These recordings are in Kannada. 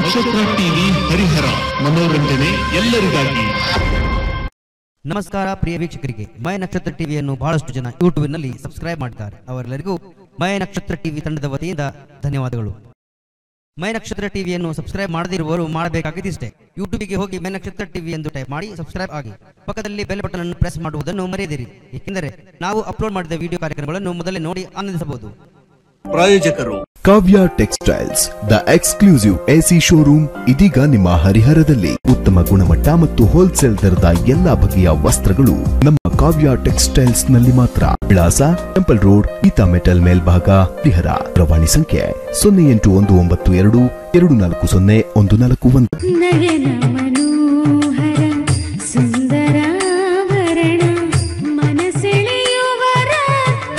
ನಕ್ಷತ್ರ ಟಿವಿ ಹರಿಹರ ಮನೋರಂಜನೆ ಎಲ್ಲರಿಗಾಗಿ ನಮಸ್ಕಾರ ಪ್ರಿಯ ವೀಕ್ಷಕರಿಗೆ ಮಯ ನಕ್ಷತ್ರ ಟಿವಿಯನ್ನು ಬಹಳಷ್ಟು ಜನ ಯೂಟ್ಯೂಬ್ನಲ್ಲಿ ಸಬ್ಸ್ಕ್ರೈಬ್ ಮಾಡಿದ್ದಾರೆ ಅವರೆಲ್ಲರಿಗೂ ಮಯ ನಕ್ಷತ್ರ ಟಿವಿ ತಂಡದ ವತಿಯಿಂದ ಧನ್ಯವಾದಗಳು ಮಯ ನಕ್ಷತ್ರ ಟಿವಿಯನ್ನು ಸಬ್ಸ್ಕ್ರೈಬ್ ಮಾಡದಿರುವವರು ಮಾಡಬೇಕಾಗಿದ್ದಿಷ್ಟೇ ಯೂಟ್ಯೂಬಿಗೆ ಹೋಗಿ ಮಯ ನಕ್ಷತ್ರ ಟಿವಿ ಎಂದು ಟೈಪ್ ಮಾಡಿ ಸಬ್ಸ್ಕ್ರೈಬ್ ಆಗಿ ಪಕ್ಕದಲ್ಲಿ ಬೆಲ್ ಬಟನ್ ಅನ್ನು ಪ್ರೆಸ್ ಮಾಡುವುದನ್ನು ಮರೆಯದಿರಿ ಏಕೆಂದರೆ ನಾವು ಅಪ್ಲೋಡ್ ಮಾಡಿದ ವಿಡಿಯೋ ಕಾರ್ಯಕ್ರಮಗಳನ್ನು ಮೊದಲೇ ನೋಡಿ ಆನಂದಿಸಬಹುದು ಪ್ರಾಯೋಜಕರು Kavya textiles the exclusive AC showroom ಇದೀಗ ನಿಮ್ಮ ಹರಿಹರದಲ್ಲಿ ಉತ್ತಮ ಗುಣಮಟ್ಟ ಮತ್ತು ಹೋಲ್ಸೇಲ್ ದರದ ಎಲ್ಲಾ ಬಗೆಯ ವಸ್ತ್ರಗಳು ನಮ್ಮ ಕಾವ್ಯ ಟೆಕ್ಸ್ಟೈಲ್ಸ್ ನಲ್ಲಿ ಮಾತ್ರ ವಿಳಾಸ ಟೆಂಪಲ್ ರೋಡ್ ಗೀತಾ ಮೆಟಲ್ ಮೇಲ್ಭಾಗ ಹರಿಹರ ಪ್ರವಾಣಿ ಸಂಖ್ಯೆ ಸೊನ್ನೆ ಎಂಟು ಒಂದು ಒಂಬತ್ತು ಎರಡು ಎರಡು ನಾಲ್ಕು ಸೊನ್ನೆ ಒಂದು ನಾಲ್ಕು ಒಂದು ನಯನ ಮನೋಹರ ಸುಂದರಾಭರಣ ಮನಸೆಳೆಯುವ ರತ್ನ.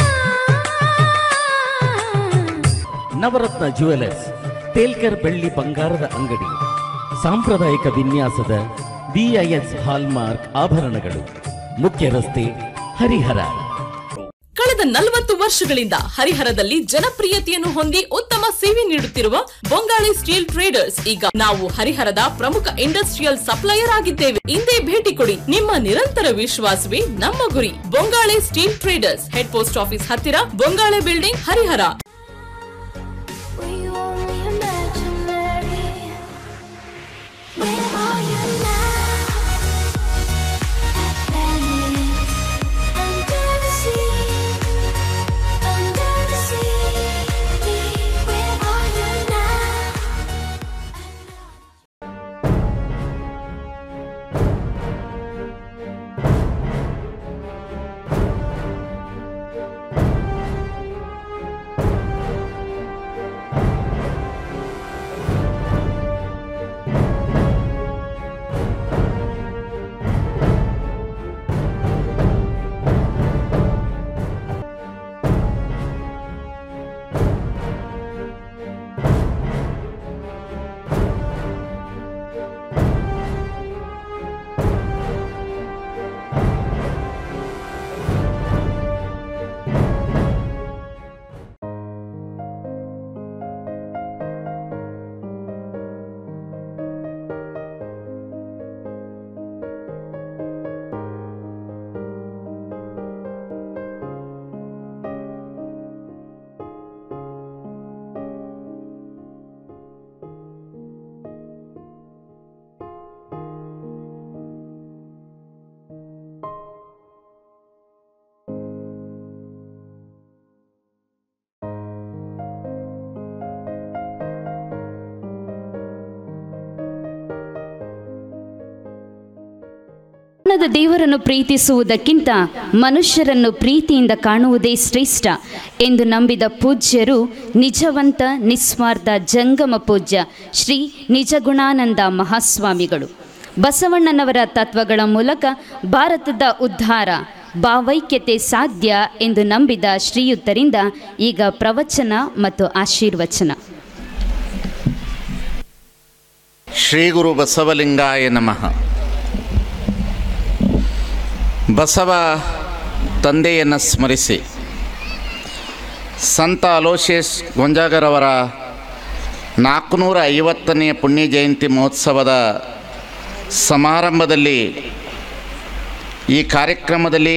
ನವರತ್ನ ಜುವೆಲರ್ಸ್ ತೇಲ್ಕರ್ ಬೆಳ್ಳಿ ಬಂಗಾರದ ಅಂಗಡಿ ಸಾಂಪ್ರದಾಯಿಕ ವಿನ್ಯಾಸದ ಬಿಐಎಸ್ ಹಾಲ್ಮಾರ್ಕ್ ಆಭರಣಗಳು ಮುಖ್ಯ ರಸ್ತೆ ಹರಿಹರ ಕಳೆದ ನಲವತ್ತು ವರ್ಷಗಳಿಂದ ಹರಿಹರದಲ್ಲಿ ಜನಪ್ರಿಯತೆಯನ್ನು ಹೊಂದಿ ಉತ್ತಮ ಸೇವೆ ನೀಡುತ್ತಿರುವ ಬೊಂಗಾಳಿ ಸ್ಟೀಲ್ ಟ್ರೇಡರ್ಸ್ ಈಗ ನಾವು ಹರಿಹರದ ಪ್ರಮುಖ ಇಂಡಸ್ಟ್ರಿಯಲ್ ಸಪ್ಲೈಯರ್ ಆಗಿದ್ದೇವೆ ಇಂದೇ ಭೇಟಿ ಕೊಡಿ ನಿಮ್ಮ ನಿರಂತರ ವಿಶ್ವಾಸವೇ ನಮ್ಮ ಗುರಿ Bongale steel traders head post office ಹತ್ತಿರ Bongale building Harihar We only imaginary. Where are you now? Atlantis, under the sea, under the sea. Where are you now? ಮನದ ದೇವರನ್ನು ಪ್ರೀತಿಸುವುದಕ್ಕಿಂತ ಮನುಷ್ಯರನ್ನು ಪ್ರೀತಿಯಿಂದ ಕಾಣುವುದೇ ಶ್ರೇಷ್ಠ ಎಂದು ನಂಬಿದ ಪೂಜ್ಯರು ನಿಜವಂತ ನಿಸ್ವಾರ್ಥ ಜಂಗಮ ಪೂಜ್ಯ ಶ್ರೀ ನಿಜಗುಣಾನಂದ ಮಹಾಸ್ವಾಮಿಗಳು ಬಸವಣ್ಣನವರ ತತ್ವಗಳ ಮೂಲಕ ಭಾರತದ ಉದ್ಧಾರ ಭಾವೈಕ್ಯತೆ ಸಾಧ್ಯ ಎಂದು ನಂಬಿದ ಶ್ರೀಯುತರಿಂದ ಈಗ ಪ್ರವಚನ ಮತ್ತು ಆಶೀರ್ವಚನ ಶ್ರೀ ಗುರು ಬಸವಲಿಂಗಾಯ ನಮಃ ಬಸವ ತಂದೆಯನ್ನು ಸ್ಮರಿಸಿ ಸಂತ ಅಲೋಶಿಯಸ್ ಗೊಂಜಾಗರವರ ನಾಲ್ಕುನೂರ ಐವತ್ತನೆಯ ಪುಣ್ಯ ಜಯಂತಿ ಮಹೋತ್ಸವದ ಸಮಾರಂಭದಲ್ಲಿ ಈ ಕಾರ್ಯಕ್ರಮದಲ್ಲಿ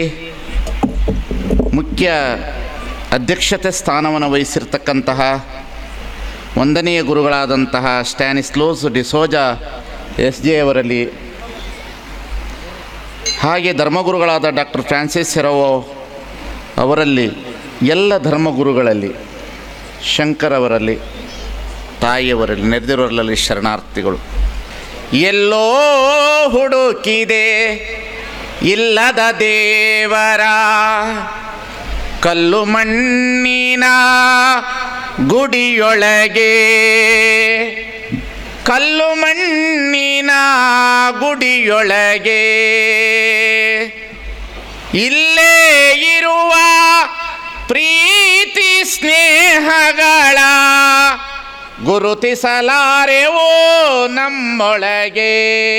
ಮುಖ್ಯ ಅಧ್ಯಕ್ಷತೆ ಸ್ಥಾನವನ್ನು ವಹಿಸಿರ್ತಕ್ಕಂತಹ ಒಂದನೆಯ ಗುರುಗಳಾದಂತಹ ಸ್ಟ್ಯಾನಿಸ್ಲೋಸ್ ಡಿಸೋಜಾ ಎಸ್ ಜೆ ಅವರಲ್ಲಿ ಹಾಗೆ ಧರ್ಮಗುರುಗಳಾದ ಡಾಕ್ಟರ್ ಫ್ರಾನ್ಸಿಸ್ ಸೆರವೋ ಅವರಲ್ಲಿ ಎಲ್ಲ ಧರ್ಮಗುರುಗಳಲ್ಲಿ ಶಂಕರವರಲ್ಲಿ ತಾಯಿಯವರಲ್ಲಿ ನೆರೆದಿರೋರಲ್ಲಿ ಶರಣಾರ್ಥಿಗಳು ಎಲ್ಲೋ ಹುಡುಕಿದೆ ಇಲ್ಲದ ದೇವರ ಕಲ್ಲು ಮಣ್ಣಿನ ಗುಡಿಯೊಳಗೆ ಕಲ್ಲು ಮಣ್ಣಿನ ಗುಡಿಯೊಳಗೆ ಇಲ್ಲೇ ಇರುವ ಪ್ರೀತಿ ಸ್ನೇಹಗಳ ಗುರುತಿಸಲಾರೆವೋ ನಮ್ಮೊಳಗೆ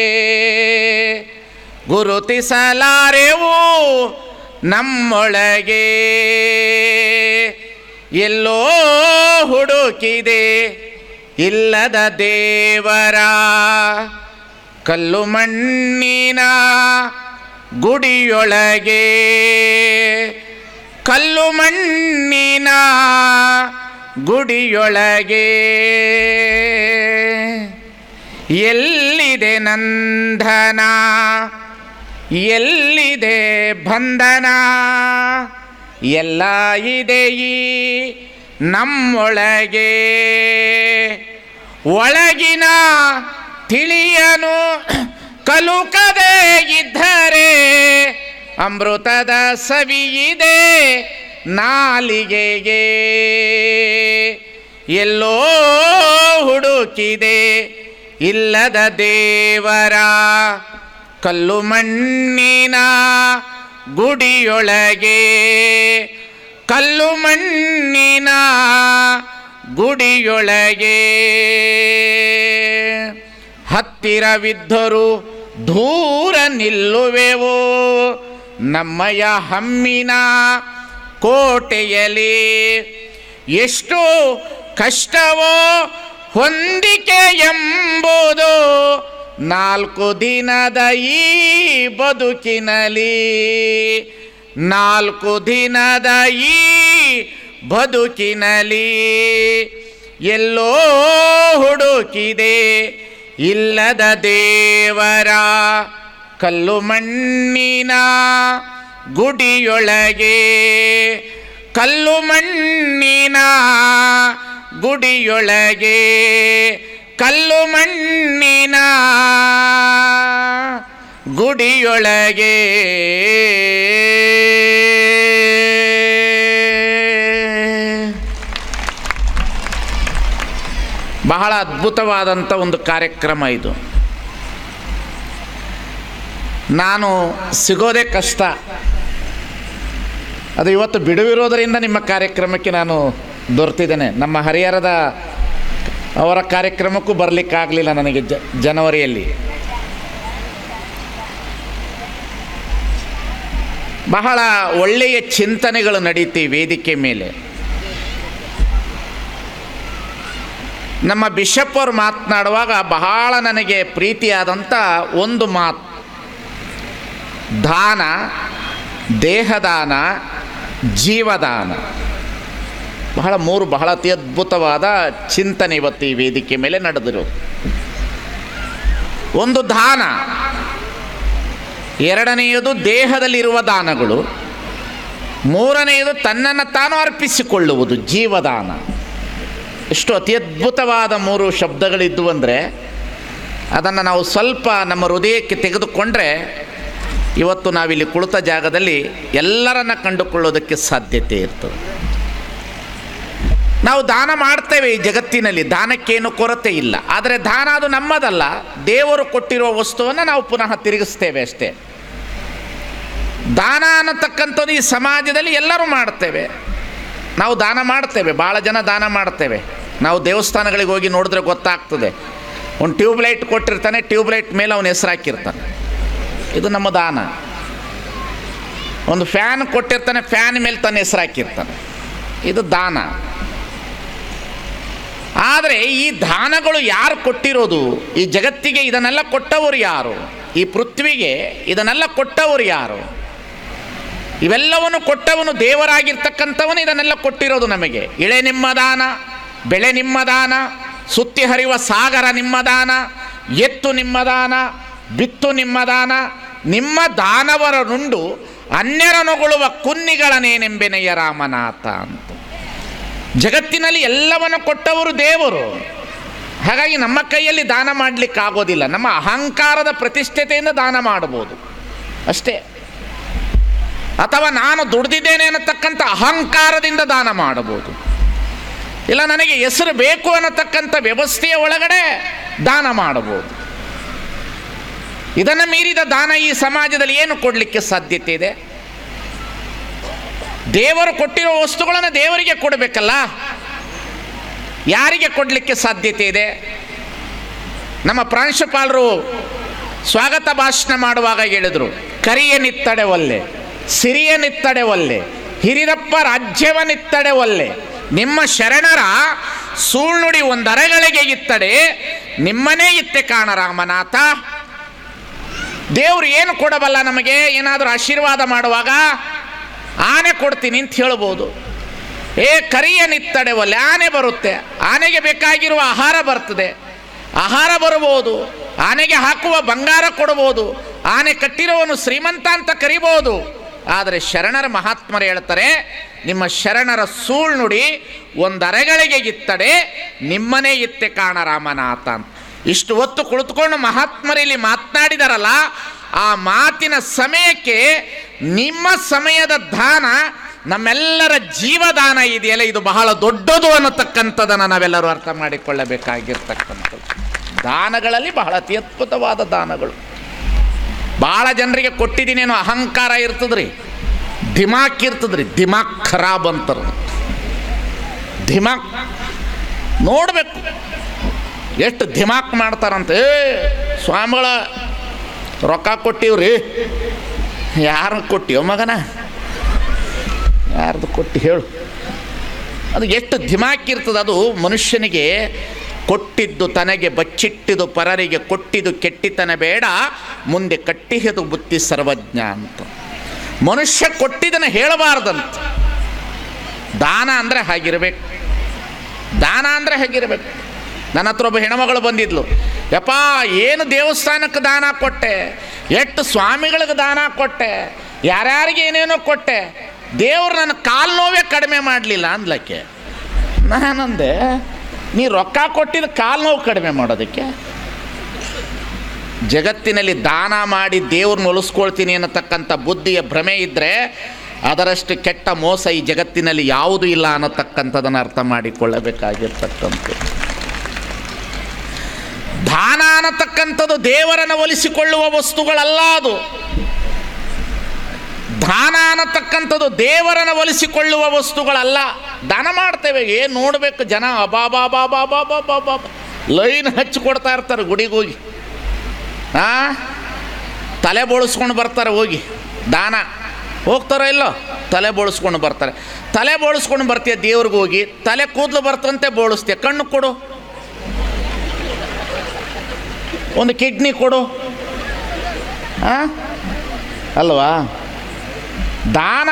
ಗುರುತಿಸಲಾರೆವು ನಮ್ಮೊಳಗೆ ಎಲ್ಲೋ ಹುಡುಕಿದೆ ಇಲ್ಲದ ದೇವರ ಕಲ್ಲು ಮಣ್ಣಿನ ಗುಡಿಯೊಳಗೆ ಕಲ್ಲು ಮಣ್ಣಿನ ಗುಡಿಯೊಳಗೆ ಎಲ್ಲಿದೆ ನಂದನ ಎಲ್ಲಿದೆ ಬಂಧನ ಎಲ್ಲ ಇದೆ ಈ ನಮ್ಮೊಳಗೆ ಒಳಗಿನ ತಿಳಿಯನು ಕಲುಕದೆ ಇದ್ದರೆ ಅಮೃತದ ಸವಿಯಿದೆ ನಾಲಿಗೆಗೆ ಎಲ್ಲೋ ಹುಡುಕಿದೆ ಇಲ್ಲದ ದೇವರ ಕಲ್ಲು ಮಣ್ಣಿನ ಗುಡಿಯೊಳಗೆ ಕಲ್ಲು ಮಣ್ಣಿನ ಗುಡಿಯೊಳಗೆ ಹತ್ತಿರವಿದ್ದರು ದೂರ ನಿಲ್ಲುವೆವು ನಮ್ಮಯ ಹಮ್ಮಿನ ಕೋಟೆಯಲ್ಲಿ ಎಷ್ಟು ಕಷ್ಟವೋ ಹೊಂದಿಕೆ ಎಂಬುದು ನಾಲ್ಕು ದಿನದ ಈ ಬದುಕಿನಲ್ಲಿ ನಾಲ್ಕು ದಿನದ ಈ ಬದುಕಿನಲ್ಲಿ ಎಲ್ಲೋ ಹುಡುಕಿದೆ ಇಲ್ಲದ ದೇವರ ಕಲ್ಲು ಮಣ್ಣಿನ ಗುಡಿಯೊಳಗೆ ಕಲ್ಲು ಮಣ್ಣಿನ ಗುಡಿಯೊಳಗೆ ಕಲ್ಲು ಮಣ್ಣಿನ ಗುಡಿಯೊಳಗೆ ಬಹಳ ಅದ್ಭುತವಾದಂಥ ಒಂದು ಕಾರ್ಯಕ್ರಮ ಇದು ನಾನು ಸಿಗೋದೇ ಕಷ್ಟ ಅದು ಇವತ್ತು ಬಿಡುವಿರೋದರಿಂದ ನಿಮ್ಮ ಕಾರ್ಯಕ್ರಮಕ್ಕೆ ನಾನು ದೊರೆತಿದ್ದೇನೆ ನಮ್ಮ ಹರಿಹರದ ಅವರ ಕಾರ್ಯಕ್ರಮಕ್ಕೂ ಬರಲಿಕ್ಕಾಗಲಿಲ್ಲ ನನಗೆ ಜ ಜನವರಿಯಲ್ಲಿ ಬಹಳ ಒಳ್ಳೆಯ ಚಿಂತನೆಗಳು ನಡೀತಿ ವೇದಿಕೆ ಮೇಲೆ ನಮ್ಮ ಬಿಷಪ್ ಅವರು ಮಾತನಾಡುವಾಗ ಬಹಳ ನನಗೆ ಪ್ರೀತಿಯಾದಂಥ ಒಂದು ಮಾತು ದಾನ ದೇಹದಾನ ಜೀವದಾನ ಬಹಳ ಮೂರು ಬಹಳ ಅತಿ ಅದ್ಭುತವಾದ ಚಿಂತನೆ ಇವತ್ತು ಈ ವೇದಿಕೆ ಮೇಲೆ ನಡೆದಿರೋದು ಒಂದು ದಾನ ಎರಡನೆಯದು ದೇಹದಲ್ಲಿರುವ ದಾನಗಳು ಮೂರನೆಯದು ತನ್ನನ್ನು ತಾನು ಅರ್ಪಿಸಿಕೊಳ್ಳುವುದು ಜೀವದಾನ ಎಷ್ಟು ಅತಿ ಅದ್ಭುತವಾದ ಮೂರು ಶಬ್ದಗಳಿದ್ದು ಅಂದರೆ ಅದನ್ನು ನಾವು ಸ್ವಲ್ಪ ನಮ್ಮ ಹೃದಯಕ್ಕೆ ತೆಗೆದುಕೊಂಡ್ರೆ ಇವತ್ತು ನಾವಿಲ್ಲಿ ಕುಳಿತ ಜಾಗದಲ್ಲಿ ಎಲ್ಲರನ್ನ ಕಂಡುಕೊಳ್ಳೋದಕ್ಕೆ ಸಾಧ್ಯತೆ ಇರ್ತದೆ ನಾವು ದಾನ ಮಾಡ್ತೇವೆ ಈ ಜಗತ್ತಿನಲ್ಲಿ ದಾನಕ್ಕೇನು ಕೊರತೆ ಇಲ್ಲ ಆದರೆ ದಾನ ಅದು ನಮ್ಮದಲ್ಲ ದೇವರು ಕೊಟ್ಟಿರುವ ವಸ್ತುವನ್ನು ನಾವು ಪುನಃ ತಿರುಗಿಸ್ತೇವೆ ಅಷ್ಟೇ ದಾನ ಅನ್ನತಕ್ಕಂಥದ್ದು ಈ ಸಮಾಜದಲ್ಲಿ ಎಲ್ಲರೂ ಮಾಡ್ತೇವೆ ನಾವು ದಾನ ಮಾಡ್ತೇವೆ ಭಾಳ ಜನ ದಾನ ಮಾಡ್ತೇವೆ ನಾವು ದೇವಸ್ಥಾನಗಳಿಗೆ ಹೋಗಿ ನೋಡಿದ್ರೆ ಗೊತ್ತಾಗ್ತದೆ ಒಂದು ಟ್ಯೂಬ್ಲೈಟ್ ಕೊಟ್ಟಿರ್ತಾನೆ ಟ್ಯೂಬ್ಲೈಟ್ ಮೇಲೆ ಅವನ ಹೆಸರು ಹಾಕಿರ್ತಾನೆ ಇದು ನಮ್ಮ ದಾನ ಒಂದು ಫ್ಯಾನ್ ಕೊಟ್ಟಿರ್ತಾನೆ ಫ್ಯಾನ್ ಮೇಲೆ ತನ್ನ ಹೆಸರು ಹಾಕಿರ್ತಾನೆ ಇದು ದಾನ ಆದರೆ ಈ ದಾನಗಳು ಯಾರು ಕೊಟ್ಟಿರೋದು ಈ ಜಗತ್ತಿಗೆ ಇದನ್ನೆಲ್ಲ ಕೊಟ್ಟವರು ಯಾರು ಈ ಪೃಥ್ವಿಗೆ ಇದನ್ನೆಲ್ಲ ಕೊಟ್ಟವರು ಯಾರು ಇವೆಲ್ಲವನ್ನು ಕೊಟ್ಟವನು ದೇವರಾಗಿರ್ತಕ್ಕಂಥವನು ಇದನ್ನೆಲ್ಲ ಕೊಟ್ಟಿರೋದು ನಮಗೆ ಇಳೆ ನಿಮ್ಮ ದಾನ ಬೆಳೆ ನಿಮ್ಮ ದಾನ ಸುತ್ತಿ ಹರಿಯುವ ಸಾಗರ ನಿಮ್ಮ ದಾನ ಎತ್ತು ನಿಮ್ಮ ದಾನ ಬಿತ್ತು ನಿಮ್ಮ ದಾನ ನಿಮ್ಮ ದಾನವರ ನುಂಡು ಅನ್ಯರನುಗೊಳ್ಳುವ ಕುನ್ನಿಗಳನೇನೆಂಬೆನೆಯ ರಾಮನಾಥ ಅಂತ ಜಗತ್ತಿನಲ್ಲಿ ಎಲ್ಲವನ್ನು ಕೊಟ್ಟವರು ದೇವರು ಹಾಗಾಗಿ ನಮ್ಮ ಕೈಯಲ್ಲಿ ದಾನ ಮಾಡಲಿಕ್ಕೆ ಆಗೋದಿಲ್ಲ ನಮ್ಮ ಅಹಂಕಾರದ ಪ್ರತಿಷ್ಠತೆಯಿಂದ ದಾನ ಮಾಡಬಹುದು ಅಷ್ಟೇ ಅಥವಾ ನಾನು ದುಡ್ದಿದ್ದೇನೆ ಅನ್ನತಕ್ಕಂಥ ಅಹಂಕಾರದಿಂದ ದಾನ ಮಾಡಬಹುದು ಇಲ್ಲ ನನಗೆ ಹೆಸರು ಬೇಕು ಅನ್ನತಕ್ಕಂಥ ವ್ಯವಸ್ಥೆಯ ಒಳಗಡೆ ದಾನ ಮಾಡಬಹುದು ಇದನ್ನು ಮೀರಿದ ದಾನ ಈ ಸಮಾಜದಲ್ಲಿ ಏನು ಕೊಡಲಿಕ್ಕೆ ಸಾಧ್ಯತೆ ಇದೆ ದೇವರು ಕೊಟ್ಟಿರೋ ವಸ್ತುಗಳನ್ನು ದೇವರಿಗೆ ಕೊಡಬೇಕಲ್ಲ ಯಾರಿಗೆ ಕೊಡಲಿಕ್ಕೆ ಸಾಧ್ಯತೆ ಇದೆ ನಮ್ಮ ಪ್ರಾಂಶುಪಾಲರು ಸ್ವಾಗತ ಭಾಷಣ ಮಾಡುವಾಗ ಹೇಳಿದರು ಕರಿಯನಿತ್ತಡೆ ಒಲ್ಲೆ ಸಿರಿಯನಿತ್ತಡೆ ಒಲ್ಲೆ ಹಿರಿರಪ್ಪ ರಾಜ್ಯವನಿತ್ತಡೆ ಒಲ್ಲೆ ನಿಮ್ಮ ಶರಣರ ಸೂಳ್ನುಡಿ ಒಂದರಗಳಿಗೆ ಇತ್ತಡೆ ನಿಮ್ಮನೇ ಇತ್ತೆ ಕಾಣ ರಾಮನಾಥ ದೇವ್ರು ಏನು ಕೊಡಬಲ್ಲ ನಮಗೆ ಏನಾದರೂ ಆಶೀರ್ವಾದ ಮಾಡುವಾಗ ಆನೆ ಕೊಡ್ತೀನಿ ಅಂತ ಹೇಳ್ಬೋದು ಏ ಕರಿಯ ನಿತ್ತಡೆ ಒಲ್ಲೆ ಆನೆ ಬರುತ್ತೆ ಆನೆಗೆ ಬೇಕಾಗಿರುವ ಆಹಾರ ಬರ್ತದೆ ಆಹಾರ ಬರಬಹುದು ಆನೆಗೆ ಹಾಕುವ ಬಂಗಾರ ಕೊಡಬಹುದು ಆನೆ ಕಟ್ಟಿರುವವನು ಶ್ರೀಮಂತ ಅಂತ ಕರಿಬಹುದು ಆದರೆ ಶರಣರ ಮಹಾತ್ಮರು ಹೇಳ್ತಾರೆ ನಿಮ್ಮ ಶರಣರ ಸೂಳ್ನುಡಿ ಒಂದರೆಗಳಿಗೆ ಇತ್ತಡೆ ನಿಮ್ಮನೇ ಇತ್ತೆ ಕಾಣ ರಾಮನಾಥ ಅಂತ ಇಷ್ಟು ಹೊತ್ತು ಕುಳಿತುಕೊಂಡು ಮಹಾತ್ಮರಲ್ಲಿ ಮಾತನಾಡಿದಾರಲ್ಲ ಆ ಮಾತಿನ ಸಮಯಕ್ಕೆ ನಿಮ್ಮ ಸಮಯದ ದಾನ ನಮ್ಮೆಲ್ಲರ ಜೀವದಾನ ಇದೆಯಲ್ಲ ಇದು ಬಹಳ ದೊಡ್ಡದು ಅನ್ನತಕ್ಕಂಥದ್ದನ್ನು ನಾವೆಲ್ಲರೂ ಅರ್ಥ ಮಾಡಿಕೊಳ್ಳಬೇಕಾಗಿರ್ತಕ್ಕಂಥದ್ದು ದಾನಗಳಲ್ಲಿ ಬಹಳ ಅತಿ ಅದ್ಭುತವಾದ ದಾನಗಳು ಭಾಳ ಜನರಿಗೆ ಕೊಟ್ಟಿದ್ದೀನಿ ಅನ್ನೋ ಅಹಂಕಾರ ಇರ್ತದ್ರಿ ದಿಮಾಕ್ ಇರ್ತದ್ರಿ ದಿಮಾಕ್ ಖರಾಬ್ ಅಂತಾರೆ ದಿಮಾಕ್ ನೋಡಬೇಕು ಎಷ್ಟು ದಿಮಾಕ್ ಮಾಡ್ತಾರಂತ ಏ ಸ್ವಾಮಿಗಳ ರೊಕ್ಕ ಕೊಟ್ಟಿವ್ರಿ ಯಾರು ಕೊಟ್ಟಿವ ಮಗನ ಯಾರ್ದು ಕೊಟ್ಟು ಹೇಳು ಅದು ಎಷ್ಟು ದಿಮಾಕ್ ಇರ್ತದೆ ಅದು ಮನುಷ್ಯನಿಗೆ ಕೊಟ್ಟಿದ್ದು ತನಗೆ ಬಚ್ಚಿಟ್ಟಿದು ಪರರಿಗೆ ಕೊಟ್ಟಿದ್ದು ಕೆಟ್ಟಿತನ ಬೇಡ ಮುಂದೆ ಕಟ್ಟಿಹದು ಬುತ್ತಿ ಸರ್ವಜ್ಞ ಅಂತ ಮನುಷ್ಯ ಕೊಟ್ಟಿದ್ದನ್ನು ಹೇಳಬಾರ್ದಂತ ದಾನ ಅಂದರೆ ಹಾಗಿರ್ಬೇಕು ದಾನ ಅಂದರೆ ಹೇಗಿರಬೇಕು ನನ್ನ ಹತ್ರ ಒಬ್ಬ ಹೆಣ್ಮಗಳು ಬಂದಿದ್ಲು ಯಪ್ಪ ಏನು ದೇವಸ್ಥಾನಕ್ಕೆ ದಾನ ಕೊಟ್ಟೆ ಎಷ್ಟು ಸ್ವಾಮಿಗಳಿಗೆ ದಾನ ಕೊಟ್ಟೆ ಯಾರ್ಯಾರಿಗೆ ಏನೇನೋ ಕೊಟ್ಟೆ ದೇವ್ರು ನನ್ನ ಕಾಲು ನೋವೇ ಕಡಿಮೆ ಮಾಡಲಿಲ್ಲ ಅಂದ್ಲಕ್ಕೆ ನಾನಂದೆ ನೀ ರೊಕ್ಕ ಕೊಟ್ಟಿದ್ದು ಕಾಲು ನೋವು ಕಡಿಮೆ ಮಾಡೋದಕ್ಕೆ ಜಗತ್ತಿನಲ್ಲಿ ದಾನ ಮಾಡಿ ದೇವ್ರನ್ನ ಒಲಿಸ್ಕೊಳ್ತೀನಿ ಅನ್ನತಕ್ಕಂಥ ಬುದ್ಧಿಯ ಭ್ರಮೆ ಇದ್ದರೆ ಅದರಷ್ಟು ಕೆಟ್ಟ ಮೋಸ ಈ ಜಗತ್ತಿನಲ್ಲಿ ಯಾವುದೂ ಇಲ್ಲ ಅನ್ನತಕ್ಕಂಥದ್ದನ್ನು ಅರ್ಥ ಮಾಡಿಕೊಳ್ಳಬೇಕಾಗಿರ್ತಕ್ಕಂಥದ್ದು ದಾನ ಅನ್ನತಕ್ಕಂಥದ್ದು ದೇವರನ್ನು ಒಲಿಸಿಕೊಳ್ಳುವ ವಸ್ತುಗಳಲ್ಲ ಅದು ದಾನ ಅನ್ನತಕ್ಕಂಥದ್ದು ದೇವರನ್ನು ಒಲಿಸಿಕೊಳ್ಳುವ ವಸ್ತುಗಳಲ್ಲ ದಾನ ಮಾಡ್ತೇವೆ ಏನು ನೋಡಬೇಕು ಜನ ಅಬಾಬಾ ಬಾಬಾ ಬಾಬಾ ಬಾಬಾ ಲೈನ್ ಹಚ್ಚಿ ಕೊಡ್ತಾ ಇರ್ತಾರೆ ಗುಡಿಗೆ ಹೋಗಿ ಆ ತಲೆ ಬೋಳಿಸ್ಕೊಂಡು ಬರ್ತಾರೆ ಹೋಗಿ ದಾನ ಹೋಗ್ತಾರೋ ಇಲ್ಲೋ ತಲೆ ಬೋಳಿಸ್ಕೊಂಡು ಬರ್ತಾರೆ ತಲೆ ಬೋಳಿಸ್ಕೊಂಡು ಬರ್ತೀಯ ದೇವ್ರಿಗೆ ಹೋಗಿ ತಲೆ ಕೂದಲು ಬರ್ತಂತೆ ಬೋಳಿಸ್ತೀಯ ಕಣ್ಣು ಕೊಡು ಒಂದು ಕಿಡ್ನಿ ಕೊಡು ಆ ಅಲ್ವಾ ದಾನ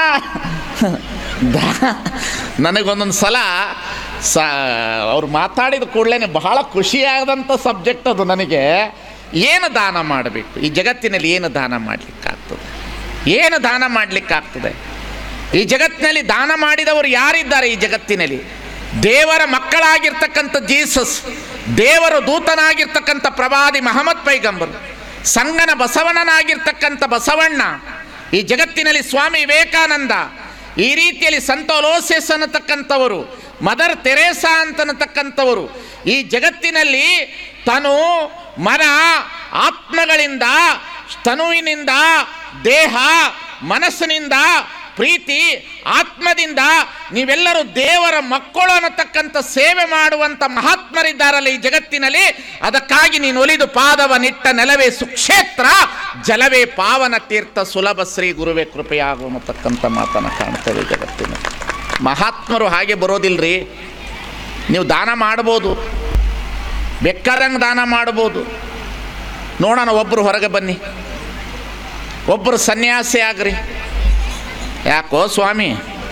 ದಾ ನನಗೊಂದೊಂದು ಸಲ ಸ ಅವ್ರು ಮಾತಾಡಿದ ಕೂಡಲೇ ಬಹಳ ಖುಷಿಯಾದಂಥ ಸಬ್ಜೆಕ್ಟ್ ಅದು ನನಗೆ ಏನು ದಾನ ಮಾಡಬೇಕು ಈ ಜಗತ್ತಿನಲ್ಲಿ ಏನು ದಾನ ಮಾಡಲಿಕ್ಕಾಗ್ತದೆ ಏನು ದಾನ ಮಾಡಲಿಕ್ಕಾಗ್ತದೆ ಈ ಜಗತ್ತಿನಲ್ಲಿ ದಾನ ಮಾಡಿದವರು ಯಾರಿದ್ದಾರೆ ಈ ಜಗತ್ತಿನಲ್ಲಿ ದೇವರ ಮಕ್ಕಳಾಗಿರ್ತಕ್ಕಂಥ ಜೀಸಸ್ ದೇವರ ದೂತನಾಗಿರ್ತಕ್ಕಂಥ ಪ್ರವಾದಿ ಮಹಮ್ಮದ್ ಪೈಗಂಬರ್ ಸಂಗನ ಬಸವಣ್ಣನಾಗಿರ್ತಕ್ಕಂಥ ಬಸವಣ್ಣ ಈ ಜಗತ್ತಿನಲ್ಲಿ ಸ್ವಾಮಿ ವಿವೇಕಾನಂದ ಈ ರೀತಿಯಲ್ಲಿ ಸಂತ ಲೋಸೆಸ್ ಅನ್ನತಕ್ಕಂಥವರು ಮದರ್ ತೆರೇಸಾ ಅಂತನ್ನತಕ್ಕಂಥವರು ಈ ಜಗತ್ತಿನಲ್ಲಿ ತನು ಮನ ಆತ್ಮಗಳಿಂದ ತನುವಿನಿಂದ ದೇಹ ಮನಸ್ಸಿನಿಂದ ಪ್ರೀತಿ ಆತ್ಮದಿಂದ ನೀವೆಲ್ಲರೂ ದೇವರ ಮಕ್ಕಳು ಅನ್ನತಕ್ಕಂಥ ಸೇವೆ ಮಾಡುವಂಥ ಮಹಾತ್ಮರಿದ್ದಾರಲ್ಲ ಈ ಜಗತ್ತಿನಲ್ಲಿ ಅದಕ್ಕಾಗಿ ನೀನು ಒಲಿದು ಪಾದವ ನಿಟ್ಟ ನೆಲವೇ ಸುಕ್ಷೇತ್ರ ಜಲವೇ ಪಾವನ ತೀರ್ಥ ಸುಲಭ ಶ್ರೀ ಗುರುವೇ ಕೃಪೆಯಾಗು ಅನ್ನತಕ್ಕಂಥ ಮಾತನ್ನು ಕಾಣ್ತೇವೆ ಜಗತ್ತಿನಲ್ಲಿ ಮಹಾತ್ಮರು ಹಾಗೆ ಬರೋದಿಲ್ರಿ ನೀವು ದಾನ ಮಾಡ್ಬೋದು ಬೇಕಾದಂಗೆ ದಾನ ಮಾಡ್ಬೋದು ನೋಡೋಣ ಒಬ್ಬರು ಹೊರಗೆ ಬನ್ನಿ ಒಬ್ಬರು ಸನ್ಯಾಸಿ ಆಗ್ರಿ ಯಾಕೋ ಸ್ವಾಮಿ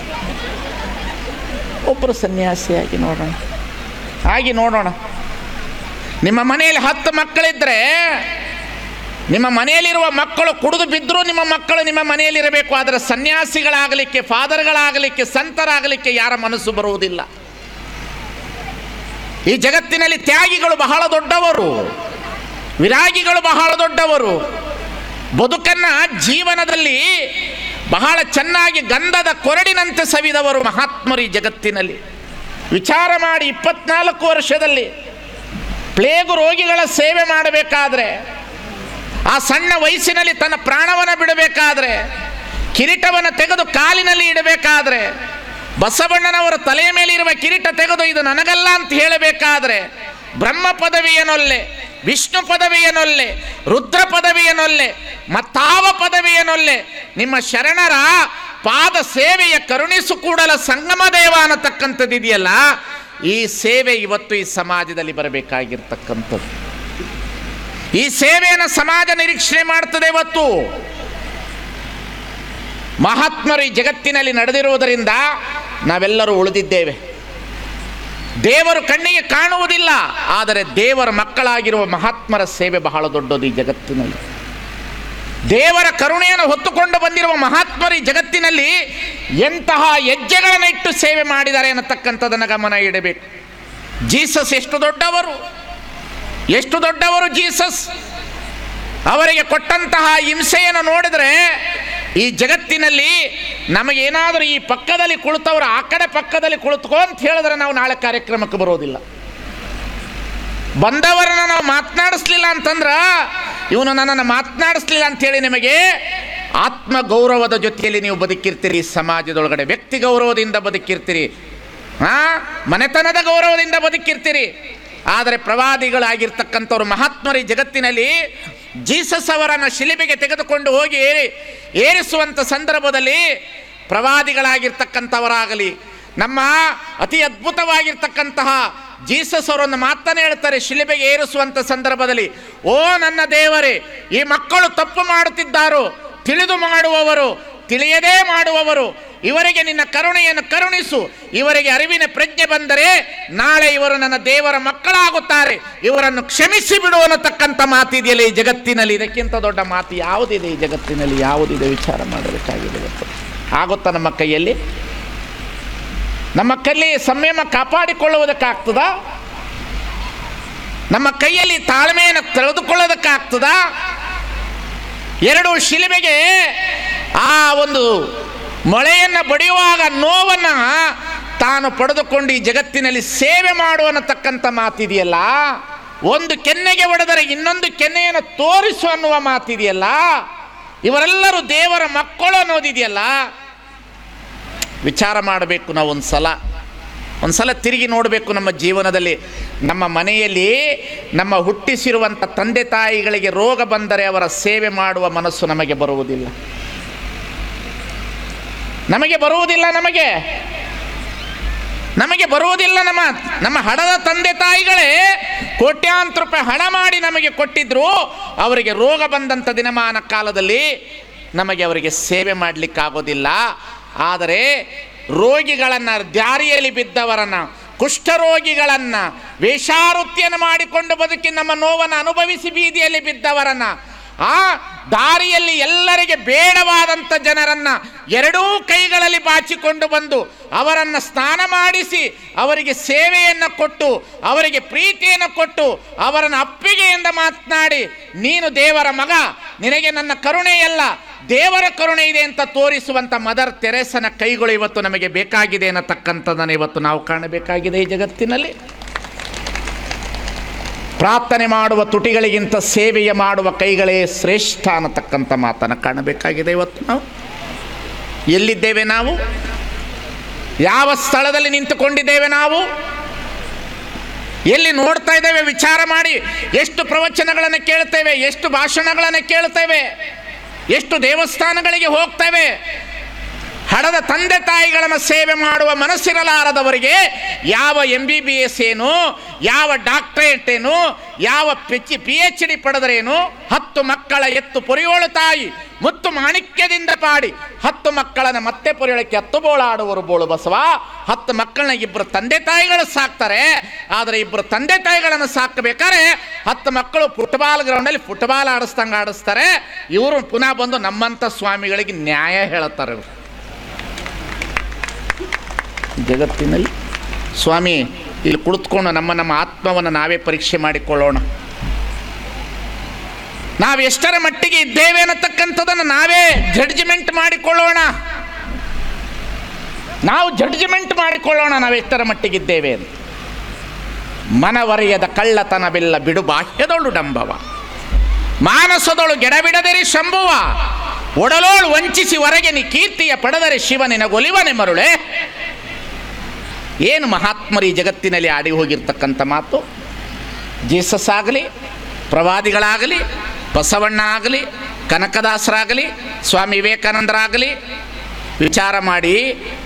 ಒಬ್ಬರು ಸನ್ಯಾಸಿಯಾಗಿ ನೋಡೋಣ ಹಾಗೆ ನೋಡೋಣ ನಿಮ್ಮ ಮನೆಯಲ್ಲಿ ಹತ್ತು ಮಕ್ಕಳಿದ್ರೆ ನಿಮ್ಮ ಮನೆಯಲ್ಲಿರುವ ಮಕ್ಕಳು ಕುಡಿದು ಬಿದ್ದರೂ ನಿಮ್ಮ ಮಕ್ಕಳು ನಿಮ್ಮ ಮನೆಯಲ್ಲಿರಬೇಕು ಆದರೆ ಸನ್ಯಾಸಿಗಳಾಗಲಿಕ್ಕೆ ಫಾದರ್ಗಳಾಗಲಿಕ್ಕೆ ಸಂತರಾಗಲಿಕ್ಕೆ ಯಾರ ಮನಸ್ಸು ಬರುವುದಿಲ್ಲ ಈ ಜಗತ್ತಿನಲ್ಲಿ ತ್ಯಾಗಿಗಳು ಬಹಳ ದೊಡ್ಡವರು ವಿರಾಗಿಗಳು ಬಹಳ ದೊಡ್ಡವರು ಬದುಕನ್ನ ಜೀವನದಲ್ಲಿ ಬಹಳ ಚೆನ್ನಾಗಿ ಗಂಧದ ಕೊರಡಿನಂತೆ ಸವಿದವರು ಮಹಾತ್ಮರು ಈ ಜಗತ್ತಿನಲ್ಲಿ ವಿಚಾರ ಮಾಡಿ ಇಪ್ಪತ್ನಾಲ್ಕು ವರ್ಷದಲ್ಲಿ ಪ್ಲೇಗು ರೋಗಿಗಳ ಸೇವೆ ಮಾಡಬೇಕಾದ್ರೆ ಆ ಸಣ್ಣ ವಯಸ್ಸಿನಲ್ಲಿ ತನ್ನ ಪ್ರಾಣವನ್ನು ಬಿಡಬೇಕಾದ್ರೆ ಕಿರೀಟವನ್ನು ತೆಗೆದು ಕಾಲಿನಲ್ಲಿ ಇಡಬೇಕಾದ್ರೆ ಬಸವಣ್ಣನವರ ತಲೆಯ ಮೇಲೆ ಇರುವ ಕಿರೀಟ ತೆಗೆದು ಇದು ನನಗಲ್ಲ ಅಂತ ಹೇಳಬೇಕಾದ್ರೆ ಬ್ರಹ್ಮ ಪದವಿಯನೊಲ್ಲೆ ವಿಷ್ಣು ಪದವಿಯನೊಲ್ಲೆ ರುದ್ರ ಪದವಿಯನೊಲ್ಲೆ ಮತ್ತಾವ ಪದವಿಯನೊಲ್ಲೆ ನಿಮ್ಮ ಶರಣರ ಪಾದ ಸೇವೆಯ ಕರುಣಿಸು ಕೂಡಲ ಸಂಗಮ ದೇವ ಅನ್ನತಕ್ಕಂಥದ್ದು ಇದೆಯಲ್ಲ ಈ ಸೇವೆ ಇವತ್ತು ಈ ಸಮಾಜದಲ್ಲಿ ಬರಬೇಕಾಗಿರ್ತಕ್ಕಂಥದ್ದು ಈ ಸೇವೆಯನ್ನು ಸಮಾಜ ನಿರೀಕ್ಷಣೆ ಮಾಡ್ತದೆ ಇವತ್ತು ಮಹಾತ್ಮರು ಈ ಜಗತ್ತಿನಲ್ಲಿ ನಡೆದಿರುವುದರಿಂದ ನಾವೆಲ್ಲರೂ ಉಳಿದಿದ್ದೇವೆ ದೇವರು ಕಣ್ಣಿಗೆ ಕಾಣುವುದಿಲ್ಲ ಆದರೆ ದೇವರ ಮಕ್ಕಳಾಗಿರುವ ಮಹಾತ್ಮರ ಸೇವೆ ಬಹಳ ದೊಡ್ಡದು ಈ ಜಗತ್ತಿನಲ್ಲಿ ದೇವರ ಕರುಣೆಯನ್ನು ಹೊತ್ತುಕೊಂಡು ಬಂದಿರುವ ಮಹಾತ್ಮರು ಈ ಜಗತ್ತಿನಲ್ಲಿ ಎಂತಹ ಹೆಜ್ಜೆಗಳನ್ನು ಇಟ್ಟು ಸೇವೆ ಮಾಡಿದ್ದಾರೆ ಅನ್ನತಕ್ಕಂಥದ್ದನ್ನು ಗಮನ ಇಡಬೇಕು ಜೀಸಸ್ ಎಷ್ಟು ದೊಡ್ಡವರು ಎಷ್ಟು ದೊಡ್ಡವರು ಜೀಸಸ್ ಅವರಿಗೆ ಕೊಟ್ಟಂತಹ ಹಿಂಸೆಯನ್ನು ನೋಡಿದರೆ ಈ ಜಗತ್ತಿನಲ್ಲಿ ನಮಗೇನಾದರೂ ಈ ಪಕ್ಕದಲ್ಲಿ ಕುಳಿತವರು ಆ ಕಡೆ ಪಕ್ಕದಲ್ಲಿ ಕುಳಿತುಕೋ ಅಂತ ಹೇಳಿದ್ರೆ ನಾವು ನಾಳೆ ಕಾರ್ಯಕ್ರಮಕ್ಕೆ ಬರೋದಿಲ್ಲ ಬಂದವರನ್ನ ನಾವು ಮಾತನಾಡಿಸ್ಲಿಲ್ಲ ಅಂತಂದ್ರ ಇವನು ನನ್ನನ್ನು ಮಾತನಾಡಿಸ್ಲಿಲ್ಲ ಅಂತೇಳಿ ನಿಮಗೆ ಆತ್ಮ ಗೌರವದ ಜೊತೆಯಲ್ಲಿ ನೀವು ಬದುಕಿರ್ತೀರಿ ಈ ಸಮಾಜದೊಳಗಡೆ ವ್ಯಕ್ತಿ ಗೌರವದಿಂದ ಬದುಕಿರ್ತೀರಿ ಹಾ ಮನೆತನದ ಗೌರವದಿಂದ ಬದುಕಿರ್ತೀರಿ ಆದರೆ ಪ್ರವಾದಿಗಳಾಗಿರ್ತಕ್ಕಂಥವ್ರು ಮಹಾತ್ಮರು ಈ ಜಗತ್ತಿನಲ್ಲಿ ಜೀಸಸ್ ಅವರನ್ನು ಶಿಲಿಬೆಗೆ ತೆಗೆದುಕೊಂಡು ಹೋಗಿ ಏರಿ ಏರಿಸುವಂಥ ಸಂದರ್ಭದಲ್ಲಿ ಪ್ರವಾದಿಗಳಾಗಿರ್ತಕ್ಕಂಥವರಾಗಲಿ ನಮ್ಮ ಅತಿ ಅದ್ಭುತವಾಗಿರ್ತಕ್ಕಂತಹ ಜೀಸಸ್ ಅವರನ್ನು ಮಾತನೇ ಹೇಳ್ತಾರೆ ಶಿಲಿಬೆಗೆ ಏರಿಸುವಂಥ ಸಂದರ್ಭದಲ್ಲಿ ಓ ನನ್ನ ದೇವರೇ ಈ ಮಕ್ಕಳು ತಪ್ಪು ಮಾಡುತ್ತಿದ್ದಾರೋ ತಿಳಿದು ಮಾಡುವವರು ತಿಳಿಯದೇ ಮಾಡುವವರು ಇವರಿಗೆ ನಿನ್ನ ಕರುಣೆಯನ್ನು ಕರುಣಿಸು ಇವರಿಗೆ ಅರಿವಿನ ಪ್ರಜ್ಞೆ ಬಂದರೆ ನಾಳೆ ಇವರು ನನ್ನ ದೇವರ ಮಕ್ಕಳಾಗುತ್ತಾರೆ ಇವರನ್ನು ಕ್ಷಮಿಸಿ ಬಿಡು ಅನ್ನತಕ್ಕಂಥ ಮಾತಿದೆಯಲ್ಲ ಈ ಜಗತ್ತಿನಲ್ಲಿ ಇದಕ್ಕಿಂತ ದೊಡ್ಡ ಮಾತು ಯಾವುದಿದೆ ಈ ಜಗತ್ತಿನಲ್ಲಿ ಯಾವುದಿದೆ ವಿಚಾರ ಮಾಡಬೇಕಾಗಿದೆ ಇವತ್ತು ಆಗುತ್ತಾ ನಮ್ಮ ಕೈಯಲ್ಲಿ ನಮ್ಮ ಕೈಯಲ್ಲಿ ಸಂಯಮ ಕಾಪಾಡಿಕೊಳ್ಳುವುದಕ್ಕಾಗ್ತದಾ ನಮ್ಮ ಕೈಯಲ್ಲಿ ತಾಳ್ಮೆಯನ್ನು ತೆಗೆದುಕೊಳ್ಳೋದಕ್ಕಾಗ್ತದಾ ಎರಡು ಶಿಲುಬೆಗೆ ಆ ಒಂದು ಮಳೆಯನ್ನು ಬಡಿಯುವಾಗ ನೋವನ್ನು ತಾನು ಪಡೆದುಕೊಂಡು ಈ ಜಗತ್ತಿನಲ್ಲಿ ಸೇವೆ ಮಾಡು ಅನ್ನತಕ್ಕಂಥ ಮಾತಿದೆಯಲ್ಲ ಒಂದು ಕೆನ್ನೆಗೆ ಹೊಡೆದರೆ ಇನ್ನೊಂದು ಕೆನ್ನೆಯನ್ನು ತೋರಿಸು ಅನ್ನುವ ಮಾತಿದೆಯಲ್ಲ ಇವರೆಲ್ಲರೂ ದೇವರ ಮಕ್ಕಳು ಅನ್ನೋದಿದೆಯಲ್ಲ ವಿಚಾರ ಮಾಡಬೇಕು ನಾವು ಒಂದು ಸಲ ಒಂದು ಸಲ ತಿರುಗಿ ನೋಡಬೇಕು ನಮ್ಮ ಜೀವನದಲ್ಲಿ ನಮ್ಮ ಮನೆಯಲ್ಲಿ ನಮ್ಮ ಹುಟ್ಟಿಸಿರುವಂಥ ತಂದೆ ತಾಯಿಗಳಿಗೆ ರೋಗ ಬಂದರೆ ಅವರ ಸೇವೆ ಮಾಡುವ ಮನಸ್ಸು ನಮಗೆ ಬರುವುದಿಲ್ಲ ನಮಗೆ ಬರುವುದಿಲ್ಲ ನಮಗೆ ನಮಗೆ ಬರುವುದಿಲ್ಲ ನಮ್ಮ ನಮ್ಮ ಹಣದ ತಂದೆ ತಾಯಿಗಳೇ ಕೋಟ್ಯಾಂತರ ರೂಪಾಯಿ ಹಣ ಮಾಡಿ ನಮಗೆ ಕೊಟ್ಟಿದ್ರು ಅವರಿಗೆ ರೋಗ ಬಂದಂಥ ದಿನಮಾನ ಕಾಲದಲ್ಲಿ ನಮಗೆ ಅವರಿಗೆ ಸೇವೆ ಮಾಡಲಿಕ್ಕಾಗೋದಿಲ್ಲ ಆದರೆ ರೋಗಿಗಳನ್ನು ದಾರಿಯಲ್ಲಿ ಬಿದ್ದವರನ್ನು ಕುಷ್ಠರೋಗಿಗಳನ್ನು ವೇಷಾವೃತ್ತಿಯನ್ನು ಮಾಡಿಕೊಂಡು ಬದುಕಿ ನಮ್ಮ ನೋವನ್ನು ಅನುಭವಿಸಿ ಬೀದಿಯಲ್ಲಿ ಬಿದ್ದವರನ್ನು ಆ ದಾರಿಯಲ್ಲಿ ಎಲ್ಲರಿಗೆ ಬೇಡವಾದಂಥ ಜನರನ್ನ ಎರಡೂ ಕೈಗಳಲ್ಲಿ ಬಾಚಿಕೊಂಡು ಬಂದು ಅವರನ್ನು ಸ್ನಾನ ಮಾಡಿಸಿ ಅವರಿಗೆ ಸೇವೆಯನ್ನು ಕೊಟ್ಟು ಅವರಿಗೆ ಪ್ರೀತಿಯನ್ನು ಕೊಟ್ಟು ಅವರನ್ನು ಅಪ್ಪಿಗೆಯಿಂದ ಮಾತನಾಡಿ ನೀನು ದೇವರ ಮಗ ನಿನಗೆ ನನ್ನ ಕರುಣೆಯಲ್ಲ ದೇವರ ಕರುಣೆ ಇದೆ ಅಂತ ತೋರಿಸುವಂಥ ಮದರ್ ತೆರೆಸನ ಕೈಗಳು ಇವತ್ತು ನಮಗೆ ಬೇಕಾಗಿದೆ ಅನ್ನತಕ್ಕಂಥದ್ದನ್ನು ಇವತ್ತು ನಾವು ಕಾಣಬೇಕಾಗಿದೆ ಈ ಜಗತ್ತಿನಲ್ಲಿ ಪ್ರಾರ್ಥನೆ ಮಾಡುವ ತುಟಿಗಳಿಗಿಂತ ಸೇವೆಯ ಮಾಡುವ ಕೈಗಳೇ ಶ್ರೇಷ್ಠ ಅನ್ನತಕ್ಕಂಥ ಮಾತನ್ನು ಕಾಣಬೇಕಾಗಿದೆ ಇವತ್ತು ನಾವು ಎಲ್ಲಿದ್ದೇವೆ ನಾವು ಯಾವ ಸ್ಥಳದಲ್ಲಿ ನಿಂತುಕೊಂಡಿದ್ದೇವೆ ನಾವು ಎಲ್ಲಿ ನೋಡ್ತಾ ಇದ್ದೇವೆ ವಿಚಾರ ಮಾಡಿ ಎಷ್ಟು ಪ್ರವಚನಗಳನ್ನು ಕೇಳ್ತೇವೆ ಎಷ್ಟು ಭಾಷಣಗಳನ್ನು ಕೇಳ್ತೇವೆ ಎಷ್ಟು ದೇವಸ್ಥಾನಗಳಿಗೆ ಹೋಗ್ತೇವೆ ಹಡದ ತಂದೆ ತಾಯಿಗಳನ್ನು ಸೇವೆ ಮಾಡುವ ಮನಸ್ಸಿರಲಾರದವರಿಗೆ ಯಾವ ಎಂ ಬಿ ಬಿ ಎಸ್ ಏನು ಯಾವ ಡಾಕ್ಟರೇಟ್ ಏನು ಯಾವ ಪಿ ಪಿ ಎಚ್ ಡಿ ಪಡೆದರೇನು ಹತ್ತು ಮಕ್ಕಳ ಎತ್ತು ಪೊರೆಯೋಳು ತಾಯಿ ಮುತ್ತು ಮಾಣಿಕ್ಯದಿಂದ ಪಾಡಿ ಹತ್ತು ಮಕ್ಕಳನ್ನ ಮತ್ತೆ ಪೊರೆಯೊಳಕ್ಕೆ ಹತ್ತು ಬೋಳಾಡುವರು ಬೋಳು ಬಸವ ಹತ್ತು ಮಕ್ಕಳನ್ನ ಇಬ್ಬರು ತಂದೆ ತಾಯಿಗಳು ಸಾಕ್ತಾರೆ ಆದರೆ ಇಬ್ಬರು ತಂದೆ ತಾಯಿಗಳನ್ನು ಸಾಕಬೇಕಾದ್ರೆ ಹತ್ತು ಮಕ್ಕಳು ಫುಟ್ಬಾಲ್ ಗ್ರೌಂಡಲ್ಲಿ ಫುಟ್ಬಾಲ್ ಆಡಿಸ್ದಂಗೆ ಆಡಿಸ್ತಾರೆ ಇವರು ಪುನಃ ಬಂದು ನಮ್ಮಂಥ ಸ್ವಾಮಿಗಳಿಗೆ ನ್ಯಾಯ ಹೇಳುತ್ತಾರೆ ಇವರು ಜಗತ್ತಿನಲ್ಲಿ ಸ್ವಾಮಿ ಇಲ್ಲಿ ಕುಳಿತುಕೊಂಡು ನಮ್ಮ ನಮ್ಮ ಆತ್ಮವನ್ನು ನಾವೇ ಪರೀಕ್ಷೆ ಮಾಡಿಕೊಳ್ಳೋಣ ನಾವು ಎಷ್ಟರ ಮಟ್ಟಿಗೆ ಇದ್ದೇವೆ ಅನ್ನತಕ್ಕಂಥದ್ದನ್ನು ನಾವೇ ಜಡ್ಜ್ಮೆಂಟ್ ಮಾಡಿಕೊಳ್ಳೋಣ ನಾವು ಜಡ್ಜ್ಮೆಂಟ್ ಮಾಡಿಕೊಳ್ಳೋಣ ನಾವು ಎಷ್ಟರ ಮಟ್ಟಿಗಿದ್ದೇವೆ ಅಂತ ಮನವರಿಯದ ಕಳ್ಳತನವೆಲ್ಲ ಬಿಡು ಬಾಹ್ಯದೊಳು ಡಂಬವ ಮಾನಸದೊಳು ಗೆಡಬಿಡದಿರಿ ಶಂಭುವ ಒಡಲೋಳು ವಂಚಿಸಿ ಹೊರಗೆ ನೀ ಕೀರ್ತಿಯ ಪಡೆದರೆ ಶಿವನಿನ ಗೊಲಿವನೆ ಮರುಳೆ ಏನು ಮಹಾತ್ಮರು ಈ ಜಗತ್ತಿನಲ್ಲಿ ಆಡಿ ಹೋಗಿರ್ತಕ್ಕಂಥ ಮಾತು ಜೀಸಸ್ ಆಗಲಿ ಪ್ರವಾದಿಗಳಾಗಲಿ ಬಸವಣ್ಣ ಆಗಲಿ ಕನಕದಾಸರಾಗಲಿ ಸ್ವಾಮಿ ವಿವೇಕಾನಂದರಾಗಲಿ ವಿಚಾರ ಮಾಡಿ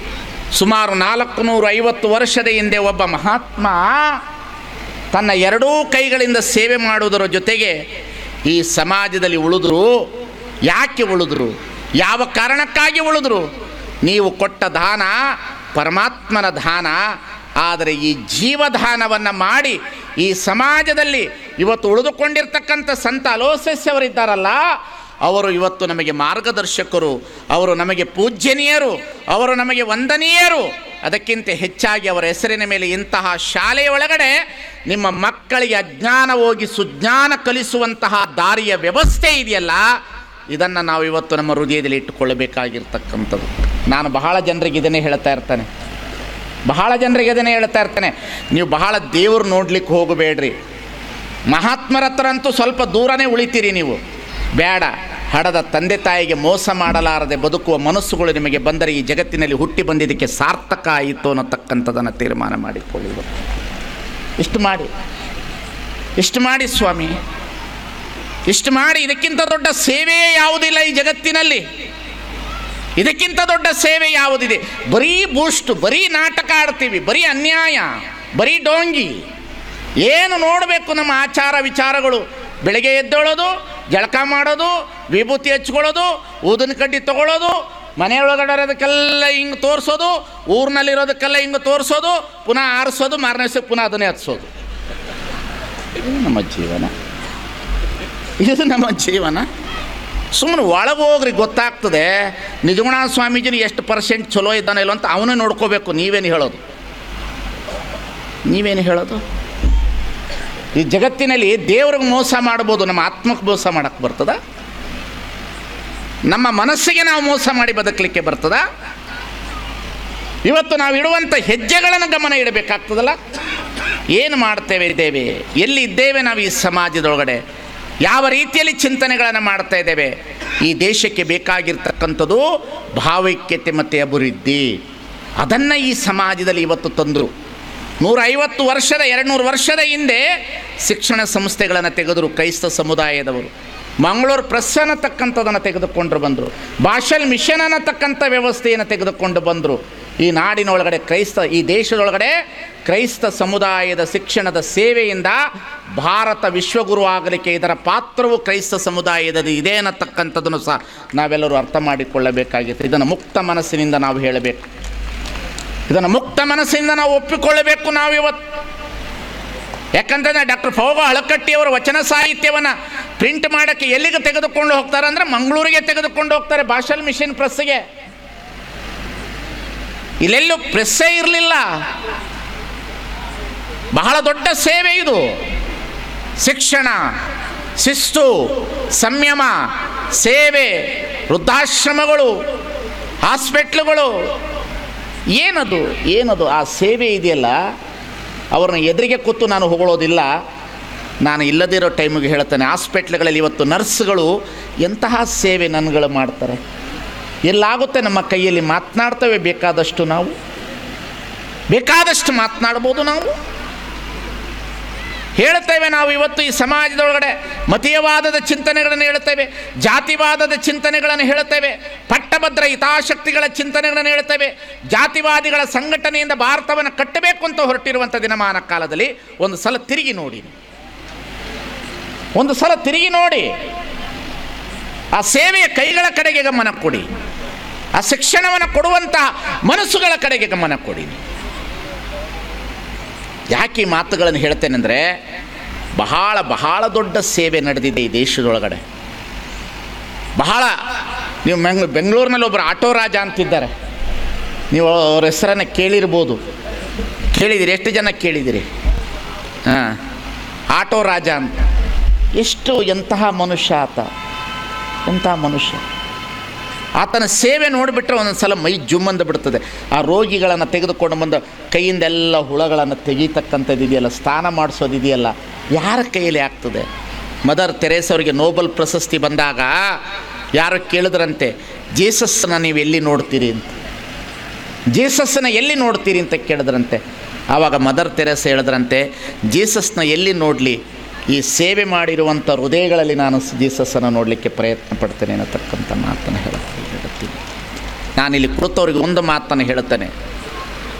ಸುಮಾರು ನಾಲ್ಕು ನೂರು ಐವತ್ತು ವರ್ಷದ ಹಿಂದೆ ಒಬ್ಬ ಮಹಾತ್ಮ ತನ್ನ ಎರಡೂ ಕೈಗಳಿಂದ ಸೇವೆ ಮಾಡುವುದರ ಜೊತೆಗೆ ಈ ಸಮಾಜದಲ್ಲಿ ಉಳಿದ್ರು ಯಾಕೆ ಉಳಿದ್ರು ಯಾವ ಕಾರಣಕ್ಕಾಗಿ ಉಳಿದ್ರು ನೀವು ಕೊಟ್ಟ ದಾನ ಪರಮಾತ್ಮನ ದಾನ ಆದರೆ ಈ ಜೀವದಾನವನ್ನು ಮಾಡಿ ಈ ಸಮಾಜದಲ್ಲಿ ಇವತ್ತು ಉಳಿದುಕೊಂಡಿರ್ತಕ್ಕಂಥ ಸಂತ ಅಲೋಸೆಸ್ ಅವರಿದ್ದಾರಲ್ಲ ಅವರು ಇವತ್ತು ನಮಗೆ ಮಾರ್ಗದರ್ಶಕರು ಅವರು ನಮಗೆ ಪೂಜ್ಯನೀಯರು ಅವರು ನಮಗೆ ವಂದನೀಯರು ಅದಕ್ಕಿಂತ ಹೆಚ್ಚಾಗಿ ಅವರ ಹೆಸರಿನ ಮೇಲೆ ಇಂತಹ ಶಾಲೆಯ ಒಳಗಡೆ ನಿಮ್ಮ ಮಕ್ಕಳಿಗೆ ಅಜ್ಞಾನ ಹೋಗಿ ಸುಜ್ಞಾನ ಕಲಿಸುವಂತಹ ದಾರಿಯ ವ್ಯವಸ್ಥೆ ಇದೆಯಲ್ಲ ಇದನ್ನು ನಾವು ಇವತ್ತು ನಮ್ಮ ಹೃದಯದಲ್ಲಿ ಇಟ್ಟುಕೊಳ್ಳಬೇಕಾಗಿರ್ತಕ್ಕಂಥದ್ದು ನಾನು ಬಹಳ ಜನರಿಗೆ ಇದನ್ನೇ ಹೇಳ್ತಾ ಇರ್ತಾನೆ ಬಹಳ ಜನರಿಗೆ ಅದನ್ನೇ ಹೇಳ್ತಾ ಇರ್ತಾನೆ ನೀವು ಬಹಳ ದೇವರು ನೋಡ್ಲಿಕ್ಕೆ ಹೋಗಬೇಡ್ರಿ ಮಹಾತ್ಮರ ಹತ್ರ ಅಂತೂ ಸ್ವಲ್ಪ ದೂರನೇ ಉಳಿತೀರಿ ನೀವು ಬೇಡ ಹಡದ ತಂದೆ ತಾಯಿಗೆ ಮೋಸ ಮಾಡಲಾರದೆ ಬದುಕುವ ಮನಸ್ಸುಗಳು ನಿಮಗೆ ಬಂದರೆ ಈ ಜಗತ್ತಿನಲ್ಲಿ ಹುಟ್ಟಿ ಬಂದಿದ್ದಕ್ಕೆ ಸಾರ್ಥಕ ಆಯಿತು ಅನ್ನತಕ್ಕಂಥದ್ದನ್ನು ತೀರ್ಮಾನ ಮಾಡಿಕೊಳ್ಳುವುದು ಇಷ್ಟು ಮಾಡಿ ಇಷ್ಟು ಮಾಡಿ ಸ್ವಾಮಿ ಇಷ್ಟು ಮಾಡಿ ಇದಕ್ಕಿಂತ ದೊಡ್ಡ ಸೇವೆಯೇ ಯಾವುದಿಲ್ಲ ಈ ಜಗತ್ತಿನಲ್ಲಿ ಇದಕ್ಕಿಂತ ದೊಡ್ಡ ಸೇವೆ ಯಾವುದಿದೆ ಬರೀ ಬೂಸ್ಟ್ ಬರೀ ನಾಟಕ ಆಡ್ತೀವಿ ಬರೀ ಅನ್ಯಾಯ ಬರೀ ಡೋಂಗಿ ಏನು ನೋಡಬೇಕು ನಮ್ಮ ಆಚಾರ ವಿಚಾರಗಳು ಬೆಳಗ್ಗೆ ಎದ್ದೇಳೋದು ಜಳಕ ಮಾಡೋದು ವಿಭೂತಿ ಹಚ್ಕೊಳ್ಳೋದು ಊದಿನ ಕಡ್ಡಿ ತಗೊಳ್ಳೋದು ಮನೆಯೊಳಗಡೆ ಇರೋದಕ್ಕೆಲ್ಲ ಹಿಂಗೆ ತೋರಿಸೋದು ಊರಿನಲ್ಲಿರೋದಕ್ಕೆಲ್ಲ ಹಿಂಗೆ ತೋರಿಸೋದು ಪುನಃ ಆರಿಸೋದು ಮಾರನೇ ದಿವಸಕ್ಕೆ ಪುನಃ ಅದನ್ನೇ ಹಚ್ಸೋದು ಇದು ನಮ್ಮ ಜೀವನ ಇದು ನಮ್ಮ ಜೀವನ ಸುಮ್ಮನೆ ಒಳಗೆ ಹೋಗ್ರಿ ಗೊತ್ತಾಗ್ತದೆ ನಿಜಗುಣ ಸ್ವಾಮೀಜಿನ ಎಷ್ಟು ಪರ್ಸೆಂಟ್ ಚಲೋ ಇದ್ದಾನೆ ಇಲ್ಲೋ ಅಂತ ಅವನೇ ನೋಡ್ಕೋಬೇಕು ನೀವೇನು ಹೇಳೋದು ನೀವೇನು ಹೇಳೋದು ಈ ಜಗತ್ತಿನಲ್ಲಿ ದೇವ್ರಿಗೆ ಮೋಸ ಮಾಡ್ಬೋದು ನಮ್ಮ ಆತ್ಮಕ್ಕೆ ಮೋಸ ಮಾಡಕ್ಕೆ ಬರ್ತದ ನಮ್ಮ ಮನಸ್ಸಿಗೆ ನಾವು ಮೋಸ ಮಾಡಿ ಬದುಕಲಿಕ್ಕೆ ಬರ್ತದ ಇವತ್ತು ನಾವು ಇಡುವಂಥ ಹೆಜ್ಜೆಗಳನ್ನು ಗಮನ ಇಡಬೇಕಾಗ್ತದಲ್ಲ ಏನು ಮಾಡ್ತೇವೆ ಇದ್ದೇವೆ ಎಲ್ಲಿ ಇದ್ದೇವೆ ನಾವು ಈ ಸಮಾಜದೊಳಗಡೆ ಯಾವ ರೀತಿಯಲ್ಲಿ ಚಿಂತನೆಗಳನ್ನು ಮಾಡ್ತಾ ಇದ್ದೇವೆ ಈ ದೇಶಕ್ಕೆ ಬೇಕಾಗಿರ್ತಕ್ಕಂಥದ್ದು ಭಾವೈಕ್ಯತೆ ಮತ್ತು ಅಭಿವೃದ್ಧಿ ಅದನ್ನು ಈ ಸಮಾಜದಲ್ಲಿ ಇವತ್ತು ತಂದರು ನೂರ ಐವತ್ತು ವರ್ಷದ ಎರಡು ನೂರು ವರ್ಷದ ಹಿಂದೆ ಶಿಕ್ಷಣ ಸಂಸ್ಥೆಗಳನ್ನು ತೆಗೆದರು ಕ್ರೈಸ್ತ ಸಮುದಾಯದವರು ಮಂಗಳೂರು ಪ್ರೆಸ್ ಅನ್ನತಕ್ಕಂಥದ್ದನ್ನು ತೆಗೆದುಕೊಂಡು ಬಂದರು ಭಾಷಲ್ ಮಿಷನ್ ಅನ್ನತಕ್ಕಂಥ ವ್ಯವಸ್ಥೆಯನ್ನು ತೆಗೆದುಕೊಂಡು ಬಂದರು ಈ ನಾಡಿನೊಳಗಡೆ ಕ್ರೈಸ್ತ ಈ ದೇಶದೊಳಗಡೆ ಕ್ರೈಸ್ತ ಸಮುದಾಯದ ಶಿಕ್ಷಣದ ಸೇವೆಯಿಂದ ಭಾರತ ವಿಶ್ವಗುರು ಆಗಲಿಕ್ಕೆ ಇದರ ಪಾತ್ರವು ಕ್ರೈಸ್ತ ಸಮುದಾಯದ ಇದೆ ಅನ್ನತಕ್ಕಂಥದ್ದನ್ನು ಸಹ ನಾವೆಲ್ಲರೂ ಅರ್ಥ ಮಾಡಿಕೊಳ್ಳಬೇಕಾಗಿತ್ತು ಇದನ್ನು ಮುಕ್ತ ಮನಸ್ಸಿನಿಂದ ನಾವು ಹೇಳಬೇಕು ಇದನ್ನು ಮುಕ್ತ ಮನಸ್ಸಿಂದ ನಾವು ಒಪ್ಪಿಕೊಳ್ಳಬೇಕು ನಾವು ಇವತ್ತು ಯಾಕಂತಂದ್ರೆ ಡಾಕ್ಟರ್ ಫೋಗ ಹಳಕಟ್ಟಿಯವರ ವಚನ ಸಾಹಿತ್ಯವನ್ನು ಪ್ರಿಂಟ್ ಮಾಡೋಕ್ಕೆ ಎಲ್ಲಿಗೆ ತೆಗೆದುಕೊಂಡು ಹೋಗ್ತಾರೆ ಅಂದರೆ ಮಂಗಳೂರಿಗೆ ತೆಗೆದುಕೊಂಡು ಹೋಗ್ತಾರೆ ಭಾಷಲ್ ಮಿಷನ್ ಪ್ರೆಸ್ಸಿಗೆ ಇಲ್ಲೆಲ್ಲೂ ಪ್ರೆಸ್ಸೇ ಇರಲಿಲ್ಲ ಬಹಳ ದೊಡ್ಡ ಸೇವೆ ಇದು ಶಿಕ್ಷಣ ಶಿಸ್ತು ಸಂಯಮ ಸೇವೆ ವೃದ್ಧಾಶ್ರಮಗಳು ಹಾಸ್ಪಿಟ್ಲುಗಳು ಏನದು ಏನದು ಆ ಸೇವೆ ಇದೆಯಲ್ಲ ಅವ್ರನ್ನ ಎದುರಿಗೆ ಕೂತು ನಾನು ಹೊಗಳೋದಿಲ್ಲ ನಾನು ಇಲ್ಲದಿರೋ ಟೈಮಿಗೆ ಹೇಳ್ತೇನೆ ಹಾಸ್ಪಿಟ್ಲ್ಗಳಲ್ಲಿ ಇವತ್ತು ನರ್ಸ್ಗಳು ಎಂತಹ ಸೇವೆ ನನ್ಗಳು ಮಾಡ್ತಾರೆ ಎಲ್ಲಾಗುತ್ತೆ ನಮ್ಮ ಕೈಯಲ್ಲಿ ಮಾತನಾಡ್ತೇವೆ ಬೇಕಾದಷ್ಟು ನಾವು ಬೇಕಾದಷ್ಟು ಮಾತನಾಡ್ಬೋದು ನಾವು ಹೇಳ್ತೇವೆ ನಾವು ಇವತ್ತು ಈ ಸಮಾಜದೊಳಗಡೆ ಮತೀಯವಾದದ ಚಿಂತನೆಗಳನ್ನು ಹೇಳ್ತೇವೆ ಜಾತಿವಾದದ ಚಿಂತನೆಗಳನ್ನು ಹೇಳ್ತೇವೆ ಪಟ್ಟಭದ್ರ ಹಿತಾಸಕ್ತಿಗಳ ಚಿಂತನೆಗಳನ್ನು ಹೇಳ್ತೇವೆ ಜಾತಿವಾದಿಗಳ ಸಂಘಟನೆಯಿಂದ ಭಾರತವನ್ನು ಕಟ್ಟಬೇಕು ಅಂತ ಹೊರಟಿರುವಂಥ ದಿನಮಾನ ಕಾಲದಲ್ಲಿ ಒಂದು ಸಲ ತಿರುಗಿ ನೋಡಿ ಒಂದು ಸಲ ತಿರುಗಿ ನೋಡಿ ಆ ಸೇವೆಯ ಕೈಗಳ ಕಡೆಗೆ ಗಮನ ಕೊಡಿ ಆ ಶಿಕ್ಷಣವನ್ನು ಕೊಡುವಂಥ ಮನಸ್ಸುಗಳ ಕಡೆಗೆ ಗಮನ ಕೊಡಿ ಯಾಕೆ ಈ ಮಾತುಗಳನ್ನು ಹೇಳ್ತೇನೆಂದರೆ ಬಹಳ ಬಹಳ ದೊಡ್ಡ ಸೇವೆ ನಡೆದಿದೆ ಈ ದೇಶದೊಳಗಡೆ ಬಹಳ ನೀವು ಮೆಂಗ್ ಬೆಂಗಳೂರಿನಲ್ಲಿ ಒಬ್ಬರು ಆಟೋ ರಾಜ ಅಂತಿದ್ದಾರೆ ನೀವು ಅವ್ರ ಹೆಸರನ್ನು ಕೇಳಿರ್ಬೋದು ಕೇಳಿದಿರಿ ಎಷ್ಟು ಜನ ಕೇಳಿದಿರಿ ಹಾಂ ಆಟೋ ರಾಜ ಅಂತ ಎಷ್ಟು ಎಂತಹ ಮನುಷ್ಯ ಆತ ಎಂತಹ ಮನುಷ್ಯ ಆತನ ಸೇವೆ ನೋಡಿಬಿಟ್ರೆ ಒಂದೊಂದು ಸಲ ಮೈ ಜುಮ್ಮಂದು ಬಿಡ್ತದೆ ಆ ರೋಗಿಗಳನ್ನು ತೆಗೆದುಕೊಂಡು ಬಂದು ಕೈಯಿಂದೆಲ್ಲ ಹುಳಗಳನ್ನು ತೆಗೀತಕ್ಕಂಥದ್ದು ಇದೆಯಲ್ಲ ಸ್ನಾನ ಮಾಡಿಸೋದು ಇದೆಯಲ್ಲ ಯಾರ ಕೈಯಲ್ಲಿ ಆಗ್ತದೆ ಮದರ್ ತೆರೇಸ್ ಅವರಿಗೆ ನೋಬಲ್ ಪ್ರಶಸ್ತಿ ಬಂದಾಗ ಯಾರು ಕೇಳಿದ್ರಂತೆ ಜೇಸಸ್ಸನ್ನ ನೀವು ಎಲ್ಲಿ ನೋಡ್ತೀರಿ ಅಂತ ಜೇಸಸ್ಸನ್ನ ಎಲ್ಲಿ ನೋಡ್ತೀರಿ ಅಂತ ಕೇಳಿದ್ರಂತೆ ಆವಾಗ ಮದರ್ ತೆರೇಸ ಹೇಳಿದ್ರಂತೆ ಜೀಸಸ್ನ ಎಲ್ಲಿ ನೋಡಲಿ ಈ ಸೇವೆ ಮಾಡಿರುವಂಥ ಹೃದಯಗಳಲ್ಲಿ ನಾನು ಜೀಸಸ್ಸನ್ನು ನೋಡಲಿಕ್ಕೆ ಪ್ರಯತ್ನ ಪಡ್ತೇನೆ ಅನ್ನತಕ್ಕಂಥ ಮಾತನ್ನು ಹೇಳ್ತೀನಿ ಹೇಳ್ತೀನಿ ನಾನಿಲ್ಲಿ ಕುಳಿತವ್ರಿಗೆ ಒಂದು ಮಾತನ್ನು ಹೇಳ್ತೇನೆ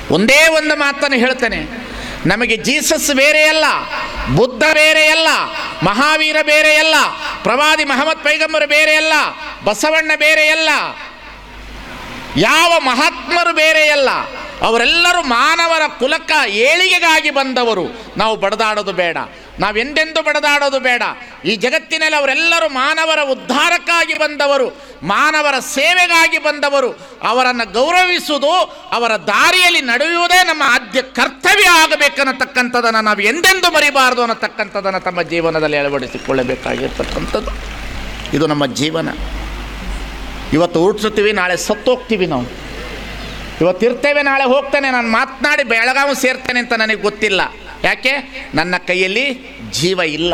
ಒಂದೇ ಒಂದು ಮಾತನ್ನು ಹೇಳ್ತೇನೆ ನಮಗೆ ಜೀಸಸ್ ಬೇರೆಯಲ್ಲ ಬುದ್ಧ ಬೇರೆಯಲ್ಲ ಮಹಾವೀರ ಬೇರೆಯಲ್ಲ ಪ್ರವಾದಿ ಮಹಮ್ಮದ್ ಪೈಗಂಬರು ಬೇರೆಯಲ್ಲ ಬಸವಣ್ಣ ಬೇರೆಯಲ್ಲ ಯಾವ ಮಹಾತ್ಮರು ಬೇರೆಯಲ್ಲ ಅವರೆಲ್ಲರೂ ಮಾನವರ ಕುಲಕ ಏಳಿಗೆಗಾಗಿ ಬಂದವರು ನಾವು ಬಡದಾಡೋದು ಬೇಡ ನಾವೆಂದೆಂದು ಬಡದಾಡೋದು ಬೇಡ ಈ ಜಗತ್ತಿನಲ್ಲಿ ಅವರೆಲ್ಲರೂ ಮಾನವರ ಉದ್ಧಾರಕ್ಕಾಗಿ ಬಂದವರು ಮಾನವರ ಸೇವೆಗಾಗಿ ಬಂದವರು ಅವರನ್ನು ಗೌರವಿಸುವುದು ಅವರ ದಾರಿಯಲ್ಲಿ ನಡೆಯುವುದೇ ನಮ್ಮ ಆದ್ಯ ಕರ್ತವ್ಯ ಆಗಬೇಕನ್ನತಕ್ಕಂಥದ್ದನ್ನು ನಾವು ಎಂದೆಂದು ಮರಿಬಾರದು ಅನ್ನತಕ್ಕಂಥದ್ದನ್ನು ತಮ್ಮ ಜೀವನದಲ್ಲಿ ಅಳವಡಿಸಿಕೊಳ್ಳಬೇಕಾಗಿರ್ತಕ್ಕಂಥದ್ದು ಇದು ನಮ್ಮ ಜೀವನ ಇವತ್ತು ಹುಟ್ಟಿಸ್ತೀವಿ ನಾಳೆ ಸತ್ತೋಗ್ತೀವಿ ನಾವು ಇವತ್ತು ಇರ್ತೇವೆ ನಾಳೆ ಹೋಗ್ತೇನೆ ನಾನು ಮಾತನಾಡಿ ಬೆಳಗಾವಿ ಸೇರ್ತೇನೆ ಅಂತ ನನಗೆ ಗೊತ್ತಿಲ್ಲ ಯಾಕೆ ನನ್ನ ಕೈಯಲ್ಲಿ ಜೀವ ಇಲ್ಲ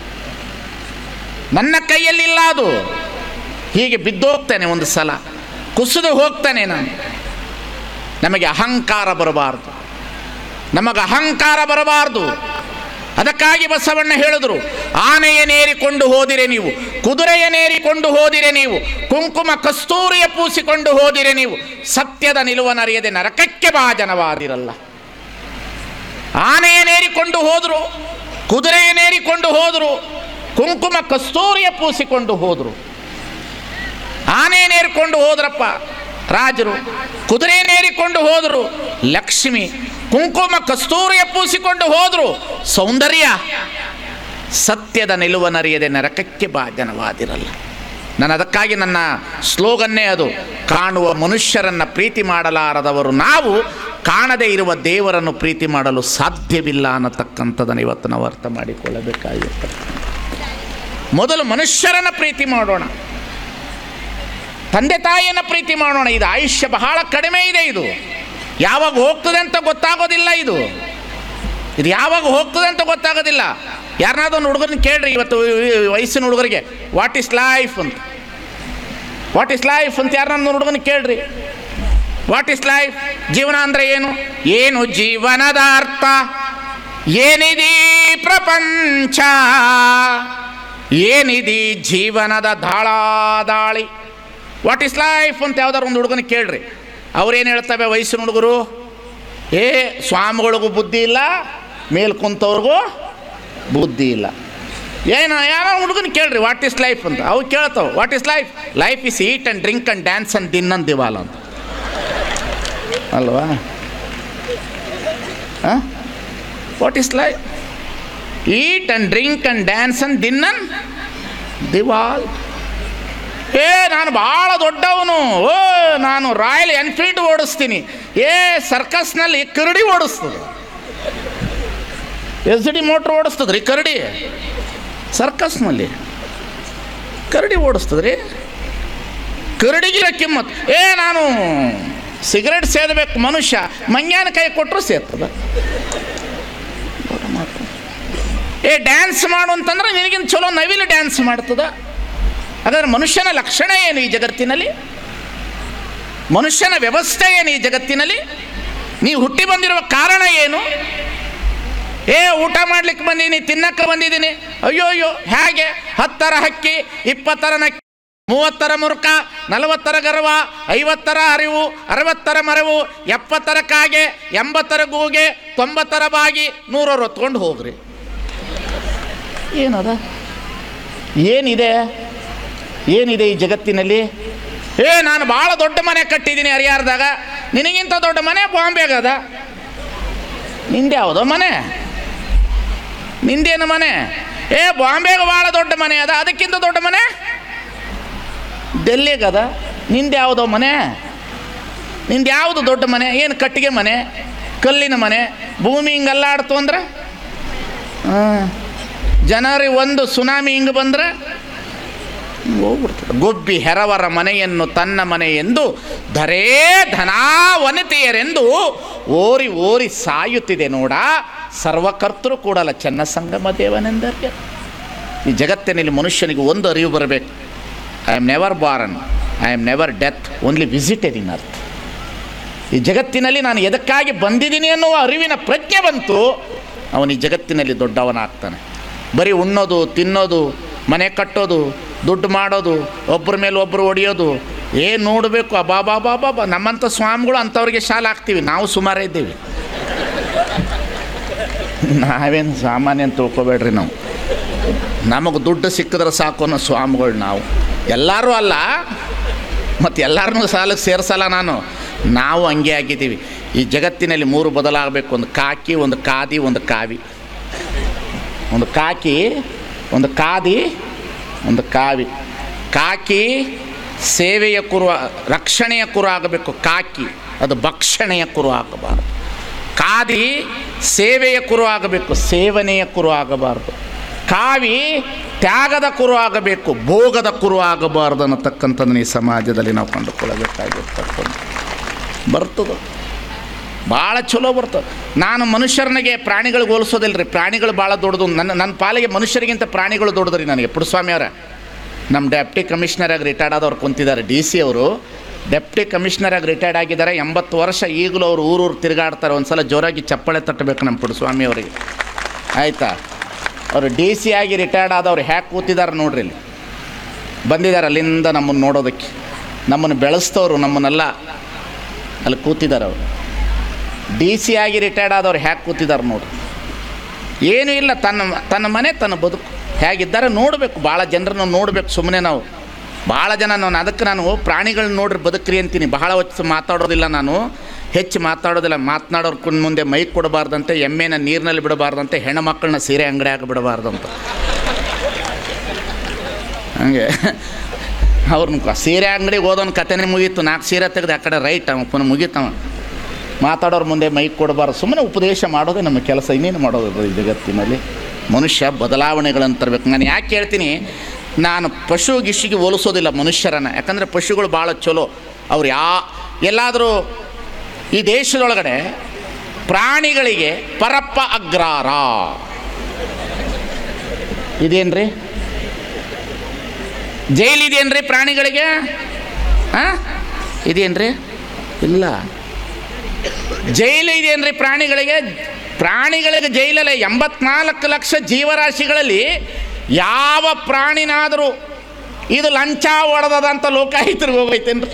ನನ್ನ ಕೈಯಲ್ಲಿ ಇಲ್ಲ ಅದು ಹೀಗೆ ಬಿದ್ದೋಗ್ತೇನೆ ಒಂದು ಸಲ ಕುಸಿದು ಹೋಗ್ತಾನೆ ನಾನು ನಮಗೆ ಅಹಂಕಾರ ಬರಬಾರ್ದು ನಮಗೆ ಅಹಂಕಾರ ಬರಬಾರ್ದು ಅದಕ್ಕಾಗಿ ಬಸವಣ್ಣ ಹೇಳಿದ್ರು ಆನೆಯನೇರಿಕೊಂಡು ಹೋದಿರೆ ನೀವು ಕುದುರೆಯನೇರಿಕೊಂಡು ಹೋದಿರೆ ನೀವು ಕುಂಕುಮ ಕಸ್ತೂರಿಯ ಪೂಸಿಕೊಂಡು ಹೋದಿರೆ ನೀವು ಸತ್ಯದ ನಿಲುವನರಿಯದೆ ನರಕಕ್ಕೆ ಭಾಜನವಾದಿರಲ್ಲ ಆನೆಯನೇರಿಕೊಂಡು ಹೋದರು ಕುದುರೆಯನೇರಿಕೊಂಡು ಹೋದರು ಕುಂಕುಮ ಕಸ್ತೂರಿಯ ಪೂಸಿಕೊಂಡು ಹೋದರು ಆನೆಯನೇರಿಕೊಂಡು ಹೋದ್ರಪ್ಪ ರಾಜರು ಕುದುರೆಯನೇರಿಕೊಂಡು ಹೋದರು ಲಕ್ಷ್ಮಿ ಕುಂಕುಮ ಕಸ್ತೂರಿಯ ಪೂಸಿಕೊಂಡು ಹೋದರು ಸೌಂದರ್ಯ ಸತ್ಯದ ನಿಲುವನರಿಯದೆ ನರಕಕ್ಕೆ ಭಾಜನವಾದಿರಲ್ಲ ನಾನು ಅದಕ್ಕಾಗಿ ನನ್ನ ಸ್ಲೋಗನ್ನೇ ಅದು ಕಾಣುವ ಮನುಷ್ಯರನ್ನು ಪ್ರೀತಿ ಮಾಡಲಾರದವರು ನಾವು ಕಾಣದೇ ಇರುವ ದೇವರನ್ನು ಪ್ರೀತಿ ಮಾಡಲು ಸಾಧ್ಯವಿಲ್ಲ ಅನ್ನತಕ್ಕಂಥದ್ದನ್ನು ಇವತ್ತು ನಾವು ಅರ್ಥ ಮಾಡಿಕೊಳ್ಳಬೇಕಾಗಿರ್ತದೆ ಮೊದಲು ಮನುಷ್ಯರನ್ನು ಪ್ರೀತಿ ಮಾಡೋಣ ತಂದೆ ತಾಯಿಯನ್ನು ಪ್ರೀತಿ ಮಾಡೋಣ ಇದು ಆಯುಷ್ಯ ಬಹಳ ಕಡಿಮೆ ಇದೆ ಇದು ಯಾವಾಗ ಹೋಗ್ತದೆ ಅಂತ ಗೊತ್ತಾಗೋದಿಲ್ಲ ಇದು ಇದು ಯಾವಾಗ ಹೋಗ್ತದೆ ಅಂತ ಗೊತ್ತಾಗೋದಿಲ್ಲ ಯಾರನ್ನಾದ್ರೂ ಒಂದು ಹುಡುಗರನ್ನ ಕೇಳ್ರಿ ಇವತ್ತು ವಯಸ್ಸಿನ ಹುಡುಗರಿಗೆ ವಾಟ್ ಇಸ್ ಲೈಫ್ ಅಂತ ವಾಟ್ ಇಸ್ ಲೈಫ್ ಅಂತ ಯಾರನ್ನ ಹುಡುಗನ ಕೇಳ್ರಿ ವಾಟ್ ಇಸ್ ಲೈಫ್ ಜೀವನ ಅಂದರೆ ಏನು ಏನು ಜೀವನದ ಅರ್ಥ ಏನಿದೀ ಪ್ರಪಂಚ ಏನಿದೀ ಜೀವನದ ದಾಳಾದಾಳಿ ವಾಟ್ ಇಸ್ ಲೈಫ್ ಅಂತ ಯಾವ್ದಾರು ಒಂದು ಹುಡುಗನ ಕೇಳ್ರಿ ಅವ್ರೇನು ಹೇಳ್ತವೆ ವಯಸ್ಸಿನ ಹುಡುಗರು ಏ ಸ್ವಾಮಿಗಳಿಗೂ ಬುದ್ಧಿ ಇಲ್ಲ ಮೇಲ್ ಕುಂತವ್ರಿಗೂ ಬುದ್ಧಿ ಇಲ್ಲ ಏನು ಯಾರೋ ಹುಡುಗನ ಕೇಳ್ರಿ ವಾಟ್ ಇಸ್ ಲೈಫ್ ಅಂತ ಅವು ಕೇಳ್ತಾವೆ what is life life is eat and drink and dance and ದಿನ್ನನ್ ದಿವಾಲ ಅಂತ ಅಲ್ವಾ what is life eat and drink and dance and ದಿನ್ನನ್ ದಿವಾಲ್ ಏ ನಾನು ಭಾಳ ದೊಡ್ಡವನು ಓ ನಾನು ರಾಯಲ್ ಎನ್ಫೀಲ್ಡ್ ಓಡಿಸ್ತೀನಿ ಏ ಸರ್ಕಸ್ನಲ್ಲಿ ಕರಡಿ ಓಡಿಸ್ತದೆ ಎಸ್ ಡಿ ಮೋಟ್ರ್ ಓಡಿಸ್ತದ್ರಿ ಕರಡಿ ಸರ್ಕಸ್ನಲ್ಲಿ ಕರಡಿ ಓಡಿಸ್ತದ್ರಿ ಕರಡಿಗಿರ ಕಿಮ್ಮತ್ ಏ ನಾನು ಸಿಗರೆಟ್ ಸೇದಬೇಕು ಮನುಷ್ಯ ಮಂಗ್ಯಾನ ಕೈ ಕೊಟ್ಟರು ಸೇರ್ತದ ದೊಡ್ಡ ಮಾತು. ಏ ಡ್ಯಾನ್ಸ್ ಮಾಡು ಅಂತಂದ್ರೆ ನಿನಗಿಂತ ಚಲೋ ನವಿಲು ಡ್ಯಾನ್ಸ್ ಮಾಡ್ತದ ಹಾಗಾದ್ರೆ ಮನುಷ್ಯನ ಲಕ್ಷಣ ಏನು ಈ ಜಗತ್ತಿನಲ್ಲಿ ಮನುಷ್ಯನ ವ್ಯವಸ್ಥೆ ಏನು ಈ ಜಗತ್ತಿನಲ್ಲಿ ನೀವು ಹುಟ್ಟಿ ಬಂದಿರುವ ಕಾರಣ ಏನು ಏ ಊಟ ಮಾಡ್ಲಿಕ್ಕೆ ಬಂದೀನಿ ತಿನ್ನಕ್ಕೆ ಬಂದಿದ್ದೀನಿ ಅಯ್ಯೋ ಅಯ್ಯೋ ಹೇಗೆ ಹತ್ತರ ಹಕ್ಕಿ ಇಪ್ಪತ್ತರ ನಕ್ಕಿ ಮೂವತ್ತರ ಮುರುಕ ನಲವತ್ತರ ಗರ್ವ ಐವತ್ತರ ಅರಿವು ಅರವತ್ತರ ಮರವು ಎಪ್ಪತ್ತರ ಕಾಗೆ ಎಂಬತ್ತರ ಗೂಗೆ ತೊಂಬತ್ತರ ಬಾಗಿ ನೂರರು ಹೊತ್ಕೊಂಡು ಹೋಗ್ರಿ ಏನದ ಏನಿದೆ ಏನಿದೆ ಈ ಜಗತ್ತಿನಲ್ಲಿ ಏ ನಾನು ಭಾಳ ದೊಡ್ಡ ಮನೆ ಕಟ್ಟಿದ್ದೀನಿ ಹರಿಯಾರದಾಗ ನಿನಗಿಂತ ದೊಡ್ಡ ಮನೆ ಬಾಂಬೆಗದ ನಿಂದೆ ಯಾವುದೋ ಮನೆ ನಿಂದೇನು ಮನೆ ಏ ಬಾಂಬೆಗೆ ಭಾಳ ದೊಡ್ಡ ಮನೆ ಅದ ಅದಕ್ಕಿಂತ ದೊಡ್ಡ ಮನೆ ಡೆಲ್ಲಿಗದ ನಿಂದು ಯಾವುದೋ ಮನೆ ನಿಂದು ಯಾವುದು ದೊಡ್ಡ ಮನೆ ಏನು ಕಟ್ಟಿಗೆ ಮನೆ ಕಲ್ಲಿನ ಮನೆ ಭೂಮಿ ಹಿಂಗೆ ಅಲ್ಲಾಡ್ತು ಅಂದ್ರೆ ಹಾಂ ಜನವರಿ ಒಂದು ಸುನಾಮಿ ಹಿಂಗೆ ಬಂದ್ರೆ ಹೋಗ್ಬಿಡ್ತದೆ ಗೊಬ್ಬಿ ಹೆರವರ ಮನೆಯನ್ನು ತನ್ನ ಮನೆ ಎಂದು ಧರೇ ಧನಾವನತೆಯರೆಂದು ಓರಿ ಓರಿ ಸಾಯುತ್ತಿದೆ ನೋಡ ಸರ್ವಕರ್ತರು ಕೂಡಲ ಚೆನ್ನ ಸಂಗಮ ದೇವನೆಂದರೆ ಈ ಜಗತ್ತಿನಲ್ಲಿ ಮನುಷ್ಯನಿಗೆ ಒಂದು ಅರಿವು ಬರಬೇಕು I am never born I am never death only visiting earth ಈ ಜಗತ್ತಿನಲ್ಲಿ ನಾನು ಎದಕ್ಕಾಗಿ ಬಂದಿದ್ದೀನಿ ಅನ್ನುವ ಅರಿವಿನ ಪ್ರಜ್ಞೆ ಬಂತು ಅವನು ಈ ಜಗತ್ತಿನಲ್ಲಿ ದೊಡ್ಡವನಾಗ್ತಾನೆ ಬರೀ ಉಣ್ಣೋದು ತಿನ್ನೋದು ಮನೆ ಕಟ್ಟೋದು ದುಡ್ಡು ಮಾಡೋದು ಒಬ್ಬರ ಮೇಲೆ ಒಬ್ಬರು ಹೊಡೆಯೋದು ಏನು ನೋಡಬೇಕು ಅಬಾಬಾಬಾಬಾಬಾ ನಮ್ಮಂಥ ಸ್ವಾಮಿಗಳು ಅಂಥವ್ರಿಗೆ ಶಾಲೆ ಹಾಕ್ತೀವಿ ನಾವು ಸುಮಾರೇ ಇದ್ದೀವಿ ನಾವೇನು ಸಾಮಾನ್ಯ ಅಂತ ತಿಳ್ಕೊಬೇಡ್ರಿ ನಾವು ನಮಗೆ ದುಡ್ಡು ಸಿಕ್ಕಿದ್ರೆ ಸಾಕು ಅನ್ನೋ ಸ್ವಾಮಿಗಳು ನಾವು ಎಲ್ಲರೂ ಅಲ್ಲ ಮತ್ತು ಎಲ್ಲರನ್ನೂ ಸಾಲಕ್ಕೆ ಸೇರಿಸಲ್ಲ ನಾನು ನಾವು ಹಂಗೆ ಆಗಿದ್ದೀವಿ ಈ ಜಗತ್ತಿನಲ್ಲಿ ಮೂರು ಬದಲಾಗಬೇಕು ಒಂದು ಕಾಕಿ ಒಂದು ಕಾದಿ ಒಂದು ಕಾವಿ ಒಂದು ಕಾಕಿ ಒಂದು ಕಾದಿ ಒಂದು ಕಾವಿ ಕಾಕಿ ಸೇವೆಯ ಕುರು ರಕ್ಷಣೆಯ ಕುರು ಆಗಬೇಕು ಕಾಕಿ ಅದು ಭಕ್ಷಣೆಯ ಕುರು ಆಗಬಾರದು ಕಾದಿ ಸೇವೆಯ ಕುರು ಆಗಬೇಕು ಸೇವನೆಯ ಕುರು ಆಗಬಾರದು ಕಾವಿ ತ್ಯಾಗದ ಕುರು ಆಗಬೇಕು ಭೋಗದ ಕುರು ಆಗಬಾರ್ದು ಅನ್ನತಕ್ಕಂಥದ್ದನ್ನು ಈ ಸಮಾಜದಲ್ಲಿ ನಾವು ಕಂಡುಕೊಳ್ಳಬೇಕಾಗಿರ್ತಕ್ಕಂಥ ಬರ್ತದೆ ಭಾಳ ಚಲೋ ಬರ್ತದೆ ನಾನು ಮನುಷ್ಯರನಿಗೆ ಪ್ರಾಣಿಗಳಿಗೆ ಹೋಲಿಸೋದಿಲ್ಲ ರೀ ಪ್ರಾಣಿಗಳು ಭಾಳ ದೊಡ್ಡದು ನನ್ನ ನನ್ನ ಪಾಲಿಗೆ ಮನುಷ್ಯರಿಗಿಂತ ಪ್ರಾಣಿಗಳು ದೊಡ್ಡದು ರೀ ನನಗೆ ಪುಡುಸ್ವಾಮಿ ಅವರ ನಮ್ಮ ಡೆಪ್ಟಿ ಕಮಿಷನರಾಗಿ ರಿಟೈರ್ಡ್ ಆದವ್ರು ಕುಂತಿದ್ದಾರೆ ಡಿ ಸಿ ಅವರು ಡೆಪ್ಟಿ ಕಮಿಷನರಾಗಿ ರಿಟೈರ್ಡ್ ಆಗಿದ್ದಾರೆ ಎಂಬತ್ತು ವರ್ಷ ಈಗಲೂ ಅವರು ಊರೂರು ತಿರುಗಾಡ್ತಾರೆ ಒಂದು ಸಲ ಜೋರಾಗಿ ಚಪ್ಪಳೆ ತಟ್ಟಬೇಕು ನಮ್ಮ ಪುಡುಸ್ವಾಮಿ ಅವರಿಗೆ ಆಯಿತಾ ಅವರು ಡಿ ಸಿ ಆಗಿ ರಿಟೈರ್ಡ್ ಆದವ್ರು ಹ್ಯಾಕೆ ಕೂತಿದ್ದಾರೆ ನೋಡ್ರಿ ಇಲ್ಲಿ ಬಂದಿದ್ದಾರೆ ಅಲ್ಲಿಂದ ನಮ್ಮನ್ನು ನೋಡೋದಕ್ಕೆ ನಮ್ಮನ್ನು ಬೆಳೆಸ್ತವ್ರು ನಮ್ಮನ್ನೆಲ್ಲ ಅಲ್ಲಿ ಕೂತಿದ್ದಾರೆ ಅವರು ಡಿ ಸಿ ಆಗಿ ರಿಟೈರ್ಡ್ ಆದವ್ರು ಹ್ಯಾಕೆ ಕೂತಿದ್ದಾರೆ ನೋಡ್ರಿ ಏನೂ ಇಲ್ಲ ತನ್ನ ತನ್ನ ಮನೆ ತನ್ನ ಬದುಕು ಹೇಗಿದ್ದಾರೆ ನೋಡಬೇಕು ಭಾಳ ಜನರನ್ನು ನೋಡಬೇಕು ಸುಮ್ಮನೆ ನಾವು ಭಾಳ ಜನ ನಾನು ಅದಕ್ಕೆ ನಾನು ಪ್ರಾಣಿಗಳನ್ನ ನೋಡ್ರಿ ಬದುಕ್ರಿ ಅಂತೀನಿ ಬಹಳ ಹೊತ್ತು ಮಾತಾಡೋದಿಲ್ಲ ನಾನು ಹೆಚ್ಚು ಮಾತಾಡೋದಿಲ್ಲ ಮಾತನಾಡೋರ್ ಕುನ್ ಮುಂದೆ ಮೈ ಕೊಡಬಾರ್ದಂತೆ ಎಮ್ಮೆನ ನೀರಿನಲ್ಲಿ ಬಿಡಬಾರ್ದಂತೆ ಹೆಣ್ಮಕ್ಳನ್ನ ಸೀರೆ ಅಂಗಡಿಯಾಗ ಬಿಡಬಾರ್ದಂತ ಹಂಗೆ ಅವ್ರನ್ನ ಸೀರೆ ಅಂಗಡಿಗೆ ಹೋದವನ ಕತೆನೇ ಮುಗೀತು ನಾಲ್ಕು ಸೀರೆ ತೆಗೆದು ಆ ಕಡೆ ರೈಟ್ ಅವ ಪುನಃ ಮುಗೀತವ ಮಾತಾಡೋರ ಮುಂದೆ ಮೈಕ್ ಕೊಡಬಾರ್ದು ಸುಮ್ಮನೆ ಉಪದೇಶ ಮಾಡೋದೇ ನಮ್ಮ ಕೆಲಸ ಇನ್ನೇನು ಮಾಡೋದು ಈ ಜಗತ್ತಿನಲ್ಲಿ ಮನುಷ್ಯ ಬದಲಾವಣೆಗಳನ್ನು ತರಬೇಕು ನಾನು ಯಾಕೆ ಹೇಳ್ತೀನಿ ನಾನು ಪಶು ಗಿಶಿಗೆ ಹೋಲಿಸೋದಿಲ್ಲ ಮನುಷ್ಯರನ್ನು ಯಾಕಂದರೆ ಪಶುಗಳು ಭಾಳ ಚಲೋ ಅವ್ರು ಯಾ ಎಲ್ಲಾದರೂ ಈ ದೇಶದೊಳಗಡೆ ಪ್ರಾಣಿಗಳಿಗೆ ಪರಪ್ಪ ಅಗ್ರಾರ ಇದೇನ್ರಿ ಜೈಲಿದೇನ್ರಿ ಪ್ರಾಣಿಗಳಿಗೆ ಹಾಂ ಇದೇನ್ರಿ ಇಲ್ಲ ಜೈಲು ಇದೆಯೇನ್ರಿ ಪ್ರಾಣಿಗಳಿಗೆ ಪ್ರಾಣಿಗಳಿಗೆ ಜೈಲಲ್ಲೇ ಎಂಬತ್ನಾಲ್ಕು ಲಕ್ಷ ಜೀವರಾಶಿಗಳಲ್ಲಿ ಯಾವ ಪ್ರಾಣಿನಾದರೂ ಇದು ಲಂಚ ಹೊಡೆದದಂತ ಲೋಕಾಯುತರಿಗೆ ಹೋಗೈತೇನ್ರಿ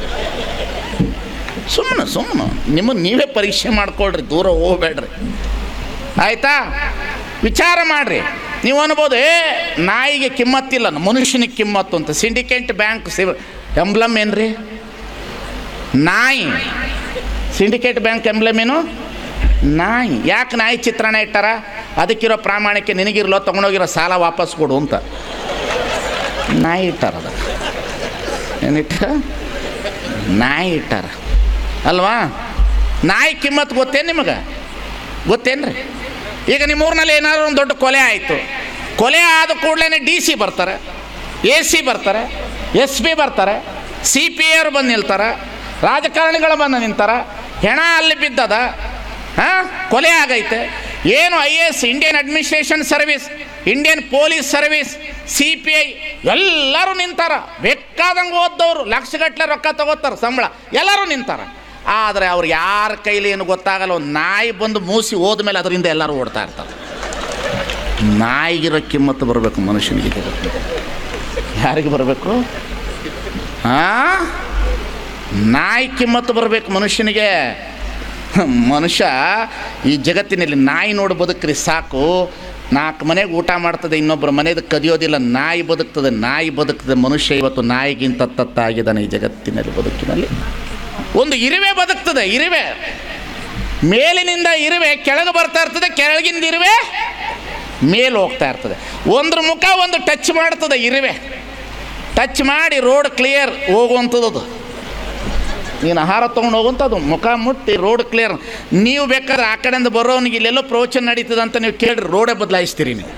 ಸುಮ್ಮನೆ ಸುಮ್ಮನೆ ನಿಮ್ಮನ್ನು ನೀವೇ ಪರೀಕ್ಷೆ ಮಾಡ್ಕೊಳ್ರಿ ದೂರ ಹೋಗ್ಬೇಡ್ರಿ ಆಯಿತಾ ವಿಚಾರ ಮಾಡಿರಿ ನೀವು ಅನ್ಬೋದು ಏ ನಾಯಿಗೆ ಕಿಮ್ಮತ್ತಿಲ್ಲ ಮನುಷ್ಯನಿಗೆ ಕಿಮ್ಮತ್ತು ಅಂತ ಸಿಂಡಿಕೇಟ್ ಬ್ಯಾಂಕ್ ಸಿವ್ ಎಂಬ್ಲಮ್ ಏನ್ರಿ ನಾಯಿ ಸಿಂಡಿಕೇಟ್ ಬ್ಯಾಂಕ್ ಎಂಬ್ಲಮ್ ಏನು ನಾಯಿ ಯಾಕೆ ನಾಯಿ ಚಿತ್ರಣ ಇಟ್ಟಾರ ಅದಕ್ಕಿರೋ ಪ್ರಾಮಾಣಿಕ ನಿನಗಿರ್ಲೋ ತೊಗೊಂಡೋಗಿರೋ ಸಾಲ ವಾಪಸ್ ಕೊಡು ಅಂತ ನಾಯಿ ಇಟ್ಟಾರ ಅದು ಏನಿಟ್ಟ ನಾಯಿ ಇಟ್ಟಾರ ಅಲ್ವಾ ನಾಯಿ ಕಿಮ್ಮತ್ತು ಗೊತ್ತೇನು ನಿಮಗೆ ಗೊತ್ತೇನ್ರಿ ಈಗ ನಿಮ್ಮ ಊರಿನಲ್ಲಿ ಏನಾದ್ರು ಒಂದು ದೊಡ್ಡ ಕೊಲೆ ಆಯಿತು ಕೊಲೆ ಆದ ಕೂಡಲೇ ಡಿ ಸಿ ಬರ್ತಾರೆ ಎ ಸಿ ಬರ್ತಾರೆ ಎಸ್ ಪಿ ಬರ್ತಾರೆ ಸಿ ಪಿ ಅವರು ಬಂದು ನಿಲ್ತಾರೆ ರಾಜಕಾರಣಿಗಳು ಬಂದು ನಿಂತಾರೆ ಹೆಣ ಅಲ್ಲಿ ಬಿದ್ದದ ಹಾಂ ಕೊಲೆ ಆಗೈತೆ ಏನು I A S Indian administration service Indian police service C P I ಎಲ್ಲರೂ ನಿಂತಾರ ಬೇಕಾದಂಗೆ ಓದ್ದವರು ಲಕ್ಷಗಟ್ಟಲೆ ರೊಕ್ಕ ತಗೋತಾರೆ ಸಂಬಳ ಎಲ್ಲರೂ ನಿಂತಾರ ಆದರೆ ಅವ್ರು ಯಾರ ಕೈಲಿ ಏನು ಗೊತ್ತಾಗಲ್ಲ ಒಂದು ನಾಯಿ ಬಂದು ಮೂಸಿ ಹೋದ್ಮೇಲೆ ಅದರಿಂದ ಎಲ್ಲರೂ ಓಡ್ತಾ ಇರ್ತಾರೆ ನಾಯಿಗಿರೋ ಕಿಮ್ಮತ್ತು ಬರಬೇಕು ಮನುಷ್ಯನಿಗೆ ಜಗತ್ತಿನಲ್ಲಿ. ಯಾರಿಗೆ ಬರಬೇಕು ಹಾಂ ನಾಯಿ ಕಿಮ್ಮತ್ತು ಬರಬೇಕು ಮನುಷ್ಯನಿಗೆ ಮನುಷ್ಯ ಈ ಜಗತ್ತಿನಲ್ಲಿ ನಾಯಿ ನೋಡಿ ಬದುಕ್ರಿ ಸಾಕು ನಾಲ್ಕು ಮನೆಗೆ ಊಟ ಮಾಡ್ತದೆ ಇನ್ನೊಬ್ಬರ ಮನೆದು ಕದಿಯೋದಿಲ್ಲ ನಾಯಿ ಬದುಕ್ತದೆ ನಾಯಿ ಬದುಕ್ತದೆ ಮನುಷ್ಯ ಇವತ್ತು ನಾಯಿಗಿಂತ ತತ್ತಾಗಿದ್ದಾನೆ ಈ ಜಗತ್ತಿನಲ್ಲಿ ಬದುಕಿನಲ್ಲಿ ಒಂದು ಇರುವೆ ಬದುಕ್ತದೆ ಇರುವೆ ಮೇಲಿನಿಂದ ಇರುವೆ ಕೆಳಗೆ ಬರ್ತಾ ಇರ್ತದೆ ಕೆಳಗಿಂದ ಇರುವೆ ಮೇಲೆ ಹೋಗ್ತಾ ಇರ್ತದೆ ಒಂದ್ರ ಮುಖ ಒಂದು ಟಚ್ ಮಾಡ್ತದೆ ಇರುವೆ ಟಚ್ ಮಾಡಿ ರೋಡ್ ಕ್ಲಿಯರ್ ಹೋಗುವಂಥದ್ದು ಅದು ನೀನು ಆಹಾರ ತೊಗೊಂಡು ಹೋಗುವಂಥದ್ದು ಮುಖ ಮುಟ್ಟಿ ರೋಡ್ ಕ್ಲಿಯರ್ ನೀವು ಬೇಕಾದ್ರೆ ಆ ಕಡೆಯಿಂದ ಬರೋನಿಗೆ ಇಲ್ಲೆಲ್ಲೋ ಪ್ರವಚನ ನಡೀತದೆ ಅಂತ ನೀವು ಕೇಳ್ರಿ ರೋಡೇ ಬದಲಾಯಿಸ್ತೀರಿ ನೀವು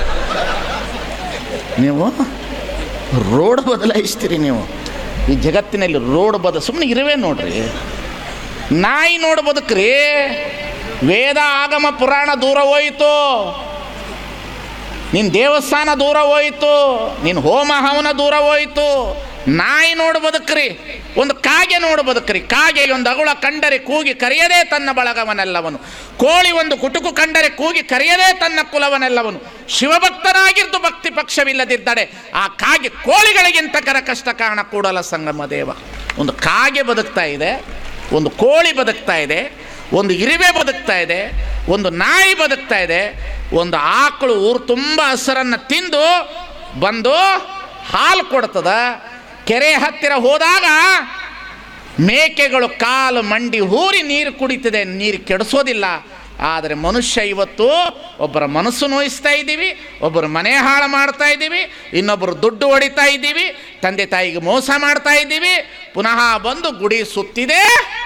ನೀವು ರೋಡ್ ಬದಲಾಯಿಸ್ತೀರಿ ನೀವು ಈ ಜಗತ್ತಿನಲ್ಲಿ ರೋಡ್ ಬದ ಸುಮ್ಮನೆ ಇರುವೆ ನೋಡ್ರಿ ನಾಯಿ ನೋಡಿ ಬದುಕ್ರಿ ವೇದ ಆಗಮ ಪುರಾಣ ದೂರ ಹೋಯಿತು ನಿನ್ನ ದೇವಸ್ಥಾನ ದೂರ ಹೋಯಿತು ನಿನ್ನ ಹೋಮ ಹವನ ದೂರ ಹೋಯಿತು ನಾಯಿ ನೋಡು ಬದುಕ್ರಿ ಒಂದು ಕಾಗೆ ನೋಡು ಬದುಕ್ರಿ ಕಾಗೆ ಒಂದು ಅಗುಳ ಕಂಡರೆ ಕೂಗಿ ಕರೆಯದೇ ತನ್ನ ಬಳಗವನೆಲ್ಲವನು ಕೋಳಿ ಒಂದು ಕುಟುಕು ಕಂಡರೆ ಕೂಗಿ ಕರೆಯದೇ ತನ್ನ ಕುಲವನೆಲ್ಲವನು ಶಿವಭಕ್ತನಾಗಿದ್ದು ಭಕ್ತಿ ಪಕ್ಷವಿಲ್ಲದಿದ್ದಡೆ ಆ ಕಾಗೆ ಕೋಳಿಗಳಿಗಿಂತ ಕರ ಕಷ್ಟ ಕಾರಣ ಕೂಡಲ ಸಂಗಮ ದೇವ ಒಂದು ಕಾಗೆ ಬದುಕ್ತಾ ಇದೆ ಒಂದು ಕೋಳಿ ಬದುಕ್ತಾ ಇದೆ ಒಂದು ಇರುವೆ ಬದುಕ್ತಾ ಇದೆ ಒಂದು ನಾಯಿ ಬದುಕ್ತಾ ಇದೆ ಒಂದು ಆಕಳು ಊರು ತುಂಬ ಹಸರನ್ನು ತಿಂದು ಬಂದು ಹಾಲು ಕೊಡ್ತದ ಕೆರೆ ಹತ್ತಿರ ಹೋದಾಗ ಮೇಕೆಗಳು ಕಾಲು ಮಂಡಿ ಹೂರಿ ನೀರು ಕುಡಿತದೆ ನೀರು ಕೆಡಿಸೋದಿಲ್ಲ ಆದರೆ ಮನುಷ್ಯ ಇವತ್ತು ಒಬ್ಬರ ಮನಸ್ಸು ನೋಯಿಸ್ತಾ ಇದ್ದೀವಿ ಒಬ್ಬರು ಮನೆ ಹಾಳು ಮಾಡ್ತಾ ಇದ್ದೀವಿ ಇನ್ನೊಬ್ಬರು ದುಡ್ಡು ಹೊಡಿತಾ ಇದ್ದೀವಿ ತಂದೆ ತಾಯಿಗೆ ಮೋಸ ಮಾಡ್ತಾ ಇದ್ದೀವಿ ಪುನಃ ಬಂದು ಗುಡಿ ಸುತ್ತಿದೆ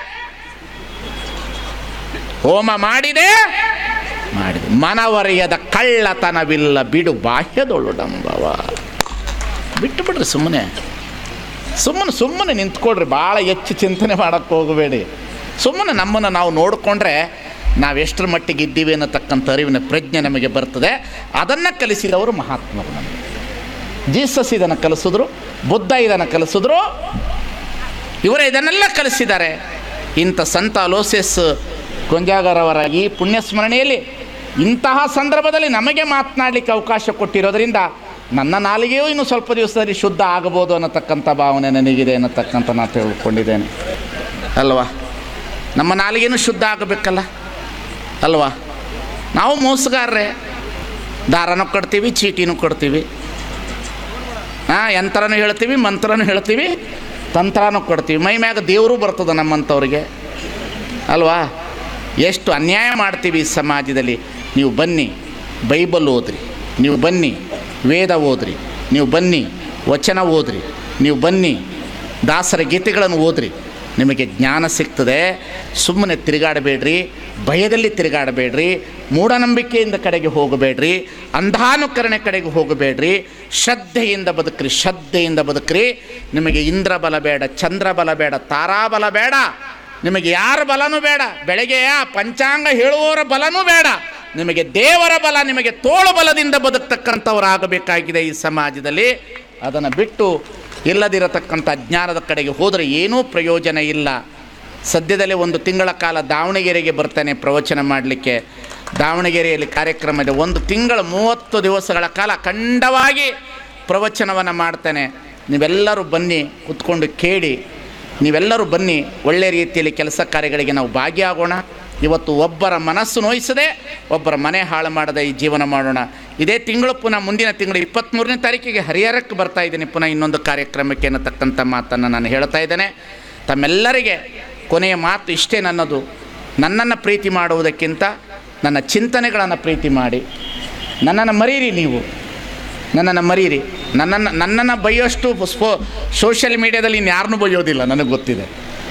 ಹೋಮ ಮಾಡಿದೆ ಮಾಡಿದೆ ಮನವರಿಯದ ಕಳ್ಳತನವಿಲ್ಲ ಬಿಡು ಬಾಹ್ಯದೊಳು ಡಂಬವ ಬಿಟ್ಟು ಬಿಡ್ರಿ ಸುಮ್ಮನೆ ಸುಮ್ಮನೆ ಸುಮ್ಮನೆ ನಿಂತ್ಕೊಳ್ರಿ ಭಾಳ ಹೆಚ್ಚು ಚಿಂತನೆ ಮಾಡೋಕ್ಕೆ ಹೋಗಬೇಡಿ ಸುಮ್ಮನೆ ನಮ್ಮನ್ನು ನಾವು ನೋಡಿಕೊಂಡ್ರೆ ನಾವು ಎಷ್ಟರ ಮಟ್ಟಿಗೆ ಇದ್ದೀವಿ ಅನ್ನತಕ್ಕಂಥ ಅರಿವಿನ ಪ್ರಜ್ಞೆ ನಮಗೆ ಬರ್ತದೆ ಅದನ್ನು ಕಲಿಸಿದವರು ಮಹಾತ್ಮರು ನಮಗೆ ಜೀಸಸ್ ಇದನ್ನು ಕಲಿಸಿದ್ರು ಬುದ್ಧ ಇದನ್ನು ಕಲಿಸಿದ್ರು ಇವರೇ ಇದನ್ನೆಲ್ಲ ಕಲಿಸಿದ್ದಾರೆ ಇಂಥ ಸಂತ ಅಲೋಸಿಯಸ್ ಗೊಂಜಾಗರವರ ಈ ಪುಣ್ಯ ಸ್ಮರಣೆಯಲ್ಲಿ ಇಂತಹ ಸಂದರ್ಭದಲ್ಲಿ ನಮಗೆ ಮಾತನಾಡಲಿಕ್ಕೆ ಅವಕಾಶ ಕೊಟ್ಟಿರೋದ್ರಿಂದ ನನ್ನ ನಾಲಿಗೆಯೂ ಇನ್ನು ಸ್ವಲ್ಪ ದಿವಸದಲ್ಲಿ ಶುದ್ಧ ಆಗಬಹುದು ಅನ್ನತಕ್ಕಂಥ ಭಾವನೆ ನನಗಿದೆ ಅನ್ನತಕ್ಕಂಥ ನಾನು ತಿಳ್ಕೊಂಡಿದ್ದೇನೆ ಅಲ್ವಾ ನಮ್ಮ ನಾಲಿಗೆನೂ ಶುದ್ಧ ಆಗಬೇಕಲ್ಲ ಅಲ್ವಾ ನಾವು ಮೋಸಗಾರರೇ ದಾರನೂ ಕೊಡ್ತೀವಿ ಚೀಟಿನೂ ಕೊಡ್ತೀವಿ ಹಾಂ ಯಂತ್ರನೂ ಹೇಳ್ತೀವಿ ಮಂತ್ರನೂ ಹೇಳ್ತೀವಿ ತಂತ್ರನೂ ಕೊಡ್ತೀವಿ ಮೈ ಮ್ಯಾಗ ದೇವರು ಬರ್ತದೆ ನಮ್ಮಂಥವ್ರಿಗೆ ಅಲ್ವಾ ಎಷ್ಟು ಅನ್ಯಾಯ ಮಾಡ್ತೀವಿ ಈ ಸಮಾಜದಲ್ಲಿ ನೀವು ಬನ್ನಿ ಬೈಬಲ್ ಓದ್ರಿ ನೀವು ಬನ್ನಿ ವೇದ ಓದ್ರಿ ನೀವು ಬನ್ನಿ ವಚನ ಓದ್ರಿ ನೀವು ಬನ್ನಿ ದಾಸರ ಗೀತೆಗಳನ್ನು ಓದ್ರಿ ನಿಮಗೆ ಜ್ಞಾನ ಸಿಗ್ತದೆ ಸುಮ್ಮನೆ ತಿರುಗಾಡಬೇಡ್ರಿ ಭಯದಲ್ಲಿ ತಿರುಗಾಡಬೇಡ್ರಿ ಮೂಢನಂಬಿಕೆಯಿಂದ ಕಡೆಗೆ ಹೋಗಬೇಡ್ರಿ ಅಂಧಾನುಕರಣೆ ಕಡೆಗೆ ಹೋಗಬೇಡ್ರಿ ಶ್ರದ್ಧೆಯಿಂದ ಬದುಕ್ರಿ ಶ್ರದ್ಧೆಯಿಂದ ಬದುಕ್ರಿ ನಿಮಗೆ ಇಂದ್ರ ಬಲ ಬೇಡ ಚಂದ್ರ ಬಲ ಬೇಡ ತಾರಾಬಲ ಬೇಡ ನಿಮಗೆ ಯಾರ ಬಲನೂ ಬೇಡ ಬೆಳಗ್ಗೆ ಆ ಪಂಚಾಂಗ ಹೇಳುವವರ ಬಲನೂ ಬೇಡ ನಿಮಗೆ ದೇವರ ಬಲ ನಿಮಗೆ ತೋಳು ಬಲದಿಂದ ಬದುಕ್ತಕ್ಕಂಥವರಾಗಬೇಕಾಗಿದೆ ಈ ಸಮಾಜದಲ್ಲಿ ಅದನ್ನು ಬಿಟ್ಟು ಇಲ್ಲದಿರತಕ್ಕಂಥ ಅಜ್ಞಾನದ ಕಡೆಗೆ ಹೋದರೆ ಏನೂ ಪ್ರಯೋಜನ ಇಲ್ಲ ಸದ್ಯದಲ್ಲೇ ಒಂದು ತಿಂಗಳ ಕಾಲ ದಾವಣಗೆರೆಗೆ ಬರ್ತೇನೆ ಪ್ರವಚನ ಮಾಡಲಿಕ್ಕೆ ದಾವಣಗೆರೆಯಲ್ಲಿ ಕಾರ್ಯಕ್ರಮ ಇದೆ ಒಂದು ತಿಂಗಳ ಮೂವತ್ತು ದಿವಸಗಳ ಕಾಲ ಖಂಡವಾಗಿ ಪ್ರವಚನವನ್ನು ಮಾಡ್ತೇನೆ ನೀವೆಲ್ಲರೂ ಬನ್ನಿ ಕುತ್ಕೊಂಡು ಕೇಳಿ ನೀವೆಲ್ಲರೂ ಬನ್ನಿ ಒಳ್ಳೆ ರೀತಿಯಲ್ಲಿ ಕೆಲಸ ಕಾರ್ಯಗಳಿಗೆ ನಾವು ಭಾಗಿಯಾಗೋಣ ಇವತ್ತು ಒಬ್ಬರ ಮನಸ್ಸು ನೋಯಿಸದೆ ಒಬ್ಬರ ಮನೆ ಹಾಳು ಮಾಡದೆ ಈ ಜೀವನ ಮಾಡೋಣ ಇದೇ ತಿಂಗಳು ಪುನಃ ಮುಂದಿನ ತಿಂಗಳು ಇಪ್ಪತ್ತ್ಮೂರನೇ ತಾರೀಕಿಗೆ ಹರಿಹರಕ್ಕೆ ಬರ್ತಾ ಇದ್ದೀನಿ ಪುನಃ ಇನ್ನೊಂದು ಕಾರ್ಯಕ್ರಮಕ್ಕೆ ಅನ್ನತಕ್ಕಂಥ ಮಾತನ್ನು ನಾನು ಹೇಳ್ತಾ ಇದ್ದೇನೆ ತಮ್ಮೆಲ್ಲರಿಗೆ ಕೊನೆಯ ಮಾತು ಇಷ್ಟೇ ನನ್ನದು ನನ್ನನ್ನು ಪ್ರೀತಿ ಮಾಡುವುದಕ್ಕಿಂತ ನನ್ನ ಚಿಂತನೆಗಳನ್ನು ಪ್ರೀತಿ ಮಾಡಿ ನನ್ನನ್ನು ಮರೀರಿ ನೀವು ನನ್ನನ್ನು ಮರೀರಿ ನನ್ನನ್ನು ನನ್ನನ್ನು ಬೈಯೋಷ್ಟು ಸ್ಪೋ ಸೋಷಿಯಲ್ ಮೀಡ್ಯಾದಲ್ಲಿ ಇನ್ಯಾರನ್ನೂ ಬೈಯೋದಿಲ್ಲ ನನಗೆ ಗೊತ್ತಿದೆ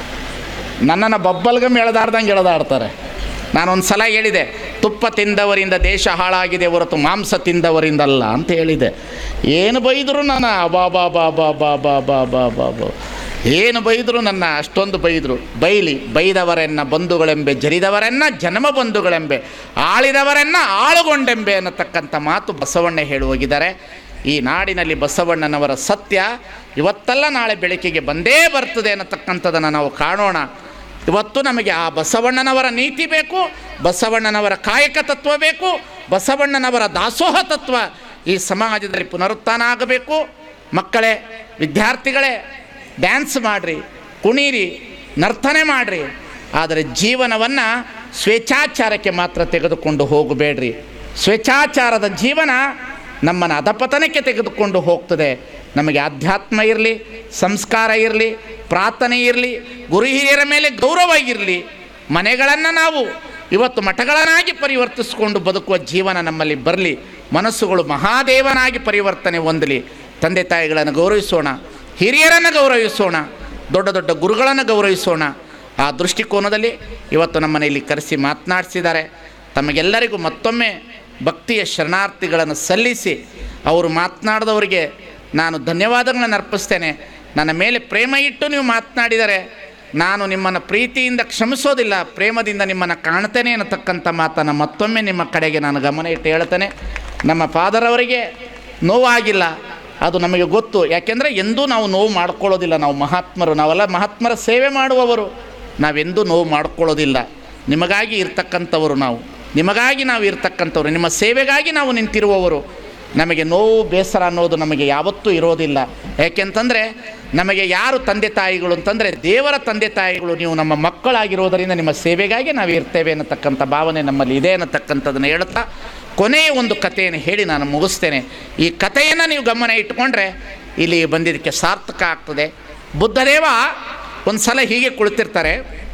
ನನ್ನನ್ನು ಬಬ್ಬಲ್ಗಮ್ ಎಳೆದಾಡ್ದಂಗೆ ಎಳೆದಾಡ್ತಾರೆ ನಾನೊಂದು ಸಲ ಹೇಳಿದೆ ತುಪ್ಪ ತಿಂದವರಿಂದ ದೇಶ ಹಾಳಾಗಿದೆ ಹೊರತು ಮಾಂಸ ತಿಂದವರಿಂದಲ್ಲ ಅಂತ ಹೇಳಿದೆ ಏನು ಬೈದರು ನಾನು ಬಾ ಬಾ ಬಾ ಬಾ ಬಾ ಬಾ ಬಾ ಬಾ ಬಾ ಬಾ ಏನು ಬೈದರು ನನ್ನ ಅಷ್ಟೊಂದು ಬೈದರು ಬೈಲಿ ಬೈದವರೆನ್ನ ಬಂಧುಗಳೆಂಬೆ ಜರಿದವರೆನ್ನ ಜನ್ಮ ಬಂಧುಗಳೆಂಬೆ ಆಳಿದವರೆನ್ನ ಆಳುಗೊಂಡೆಂಬೆ ಅನ್ನತಕ್ಕಂಥ ಮಾತು ಬಸವಣ್ಣ ಹೇಳುವೋಗಿದ್ದಾರೆ ಈ ನಾಡಿನಲ್ಲಿ ಬಸವಣ್ಣನವರ ಸತ್ಯ ಇವತ್ತಲ್ಲ ನಾಳೆ ಬೆಳಕಿಗೆ ಬಂದೇ ಬರ್ತದೆ ಅನ್ನತಕ್ಕಂಥದ್ದನ್ನು ನಾವು ಕಾಣೋಣ ಇವತ್ತು ನಮಗೆ ಆ ಬಸವಣ್ಣನವರ ನೀತಿ ಬೇಕು ಬಸವಣ್ಣನವರ ಕಾಯಕ ತತ್ವ ಬೇಕು ಬಸವಣ್ಣನವರ ದಾಸೋಹ ತತ್ವ ಈ ಸಮಾಜದಲ್ಲಿ ಪುನರುತ್ಥಾನ ಆಗಬೇಕು ಮಕ್ಕಳೇ ವಿದ್ಯಾರ್ಥಿಗಳೇ ಡ್ಯಾನ್ಸ್ ಮಾಡಿರಿ ಕುಣೀರಿ ನರ್ತನೆ ಮಾಡಿರಿ ಆದರೆ ಜೀವನವನ್ನು ಸ್ವೇಚ್ಛಾಚಾರಕ್ಕೆ ಮಾತ್ರ ತೆಗೆದುಕೊಂಡು ಹೋಗಬೇಡ್ರಿ ಸ್ವೇಚ್ಛಾಚಾರದ ಜೀವನ ನಮ್ಮನ್ನು ಅಧಪತನಕ್ಕೆ ತೆಗೆದುಕೊಂಡು ಹೋಗ್ತದೆ ನಮಗೆ ಆಧ್ಯಾತ್ಮ ಇರಲಿ ಸಂಸ್ಕಾರ ಇರಲಿ ಪ್ರಾರ್ಥನೆ ಇರಲಿ ಗುರು ಹಿರಿಯರ ಮೇಲೆ ಗೌರವ ಇರಲಿ ಮನೆಗಳನ್ನು ನಾವು ಇವತ್ತು ಮಠಗಳನ್ನಾಗಿ ಪರಿವರ್ತಿಸಿಕೊಂಡು ಬದುಕುವ ಜೀವನ ನಮ್ಮಲ್ಲಿ ಬರಲಿ ಮನಸ್ಸುಗಳು ಮಹಾದೇವನಾಗಿ ಪರಿವರ್ತನೆ ಹೊಂದಲಿ ತಂದೆ ತಾಯಿಗಳನ್ನು ಗೌರವಿಸೋಣ ಹಿರಿಯರನ್ನು ಗೌರವಿಸೋಣ ದೊಡ್ಡ ದೊಡ್ಡ ಗುರುಗಳನ್ನು ಗೌರವಿಸೋಣ ಆ ದೃಷ್ಟಿಕೋನದಲ್ಲಿ ಇವತ್ತು ನಮ್ಮನ್ನು ಇಲ್ಲಿ ಕರೆಸಿ ಮಾತನಾಡಿಸಿದ್ದಾರೆ ತಮಗೆಲ್ಲರಿಗೂ ಮತ್ತೊಮ್ಮೆ ಭಕ್ತಿಯ ಶರಣಾರ್ಥಿಗಳನ್ನು ಸಲ್ಲಿಸಿ ಅವರು ಮಾತನಾಡಿದವರಿಗೆ ನಾನು ಧನ್ಯವಾದಗಳನ್ನು ಅರ್ಪಿಸ್ತೇನೆ ನನ್ನ ಮೇಲೆ ಪ್ರೇಮ ಇಟ್ಟು ನೀವು ಮಾತನಾಡಿದರೆ ನಾನು ನಿಮ್ಮನ್ನು ಪ್ರೀತಿಯಿಂದ ಕ್ಷಮಿಸೋದಿಲ್ಲ ಪ್ರೇಮದಿಂದ ನಿಮ್ಮನ್ನು ಕಾಣ್ತೇನೆ ಅನ್ನತಕ್ಕಂಥ ಮಾತನ್ನು ಮತ್ತೊಮ್ಮೆ ನಿಮ್ಮ ಕಡೆಗೆ ನಾನು ಗಮನ ಇಟ್ಟು ಹೇಳ್ತೇನೆ ನಮ್ಮ ಫಾದರವರಿಗೆ ನೋವಾಗಿಲ್ಲ ಅದು ನಮಗೆ ಗೊತ್ತು ಯಾಕೆಂದರೆ ಎಂದೂ ನಾವು ನೋವು ಮಾಡ್ಕೊಳ್ಳೋದಿಲ್ಲ ನಾವು ಮಹಾತ್ಮರು ನಾವೆಲ್ಲ ಮಹಾತ್ಮರ ಸೇವೆ ಮಾಡುವವರು ನಾವೆಂದೂ ನೋವು ಮಾಡ್ಕೊಳ್ಳೋದಿಲ್ಲ ನಿಮಗಾಗಿ ಇರ್ತಕ್ಕಂಥವರು ನಾವು ನಿಮಗಾಗಿ ನಾವು ಇರ್ತಕ್ಕಂಥವ್ರು ನಿಮ್ಮ ಸೇವೆಗಾಗಿ ನಾವು ನಿಂತಿರುವವರು ನಮಗೆ ನೋವು ಬೇಸರ ಅನ್ನೋದು ನಮಗೆ ಯಾವತ್ತೂ ಇರೋದಿಲ್ಲ ಯಾಕೆಂತಂದರೆ ನಮಗೆ ಯಾರು ತಂದೆ ತಾಯಿಗಳು ಅಂತಂದರೆ ದೇವರ ತಂದೆ ತಾಯಿಗಳು ನೀವು ನಮ್ಮ ಮಕ್ಕಳಾಗಿರೋದರಿಂದ ನಿಮ್ಮ ಸೇವೆಗಾಗಿ ನಾವು ಇರ್ತೇವೆ ಅನ್ನತಕ್ಕಂಥ ಭಾವನೆ ನಮ್ಮಲ್ಲಿ ಇದೆ ಅನ್ನತಕ್ಕಂಥದ್ದನ್ನು ಹೇಳ್ತಾ ಕೊನೆಯ ಒಂದು ಕಥೆಯನ್ನು ಹೇಳಿ ನಾನು ಮುಗಿಸ್ತೇನೆ ಈ ಕಥೆಯನ್ನು ನೀವು ಗಮನ ಇಟ್ಕೊಂಡ್ರೆ ಇಲ್ಲಿ ಬಂದಿದ್ದಕ್ಕೆ ಸಾರ್ಥಕ ಆಗ್ತದೆ ಬುದ್ಧದೇವ ಒಂದು ಸಲ ಹೀಗೆ ಕುಳಿತಿರ್ತಾರೆ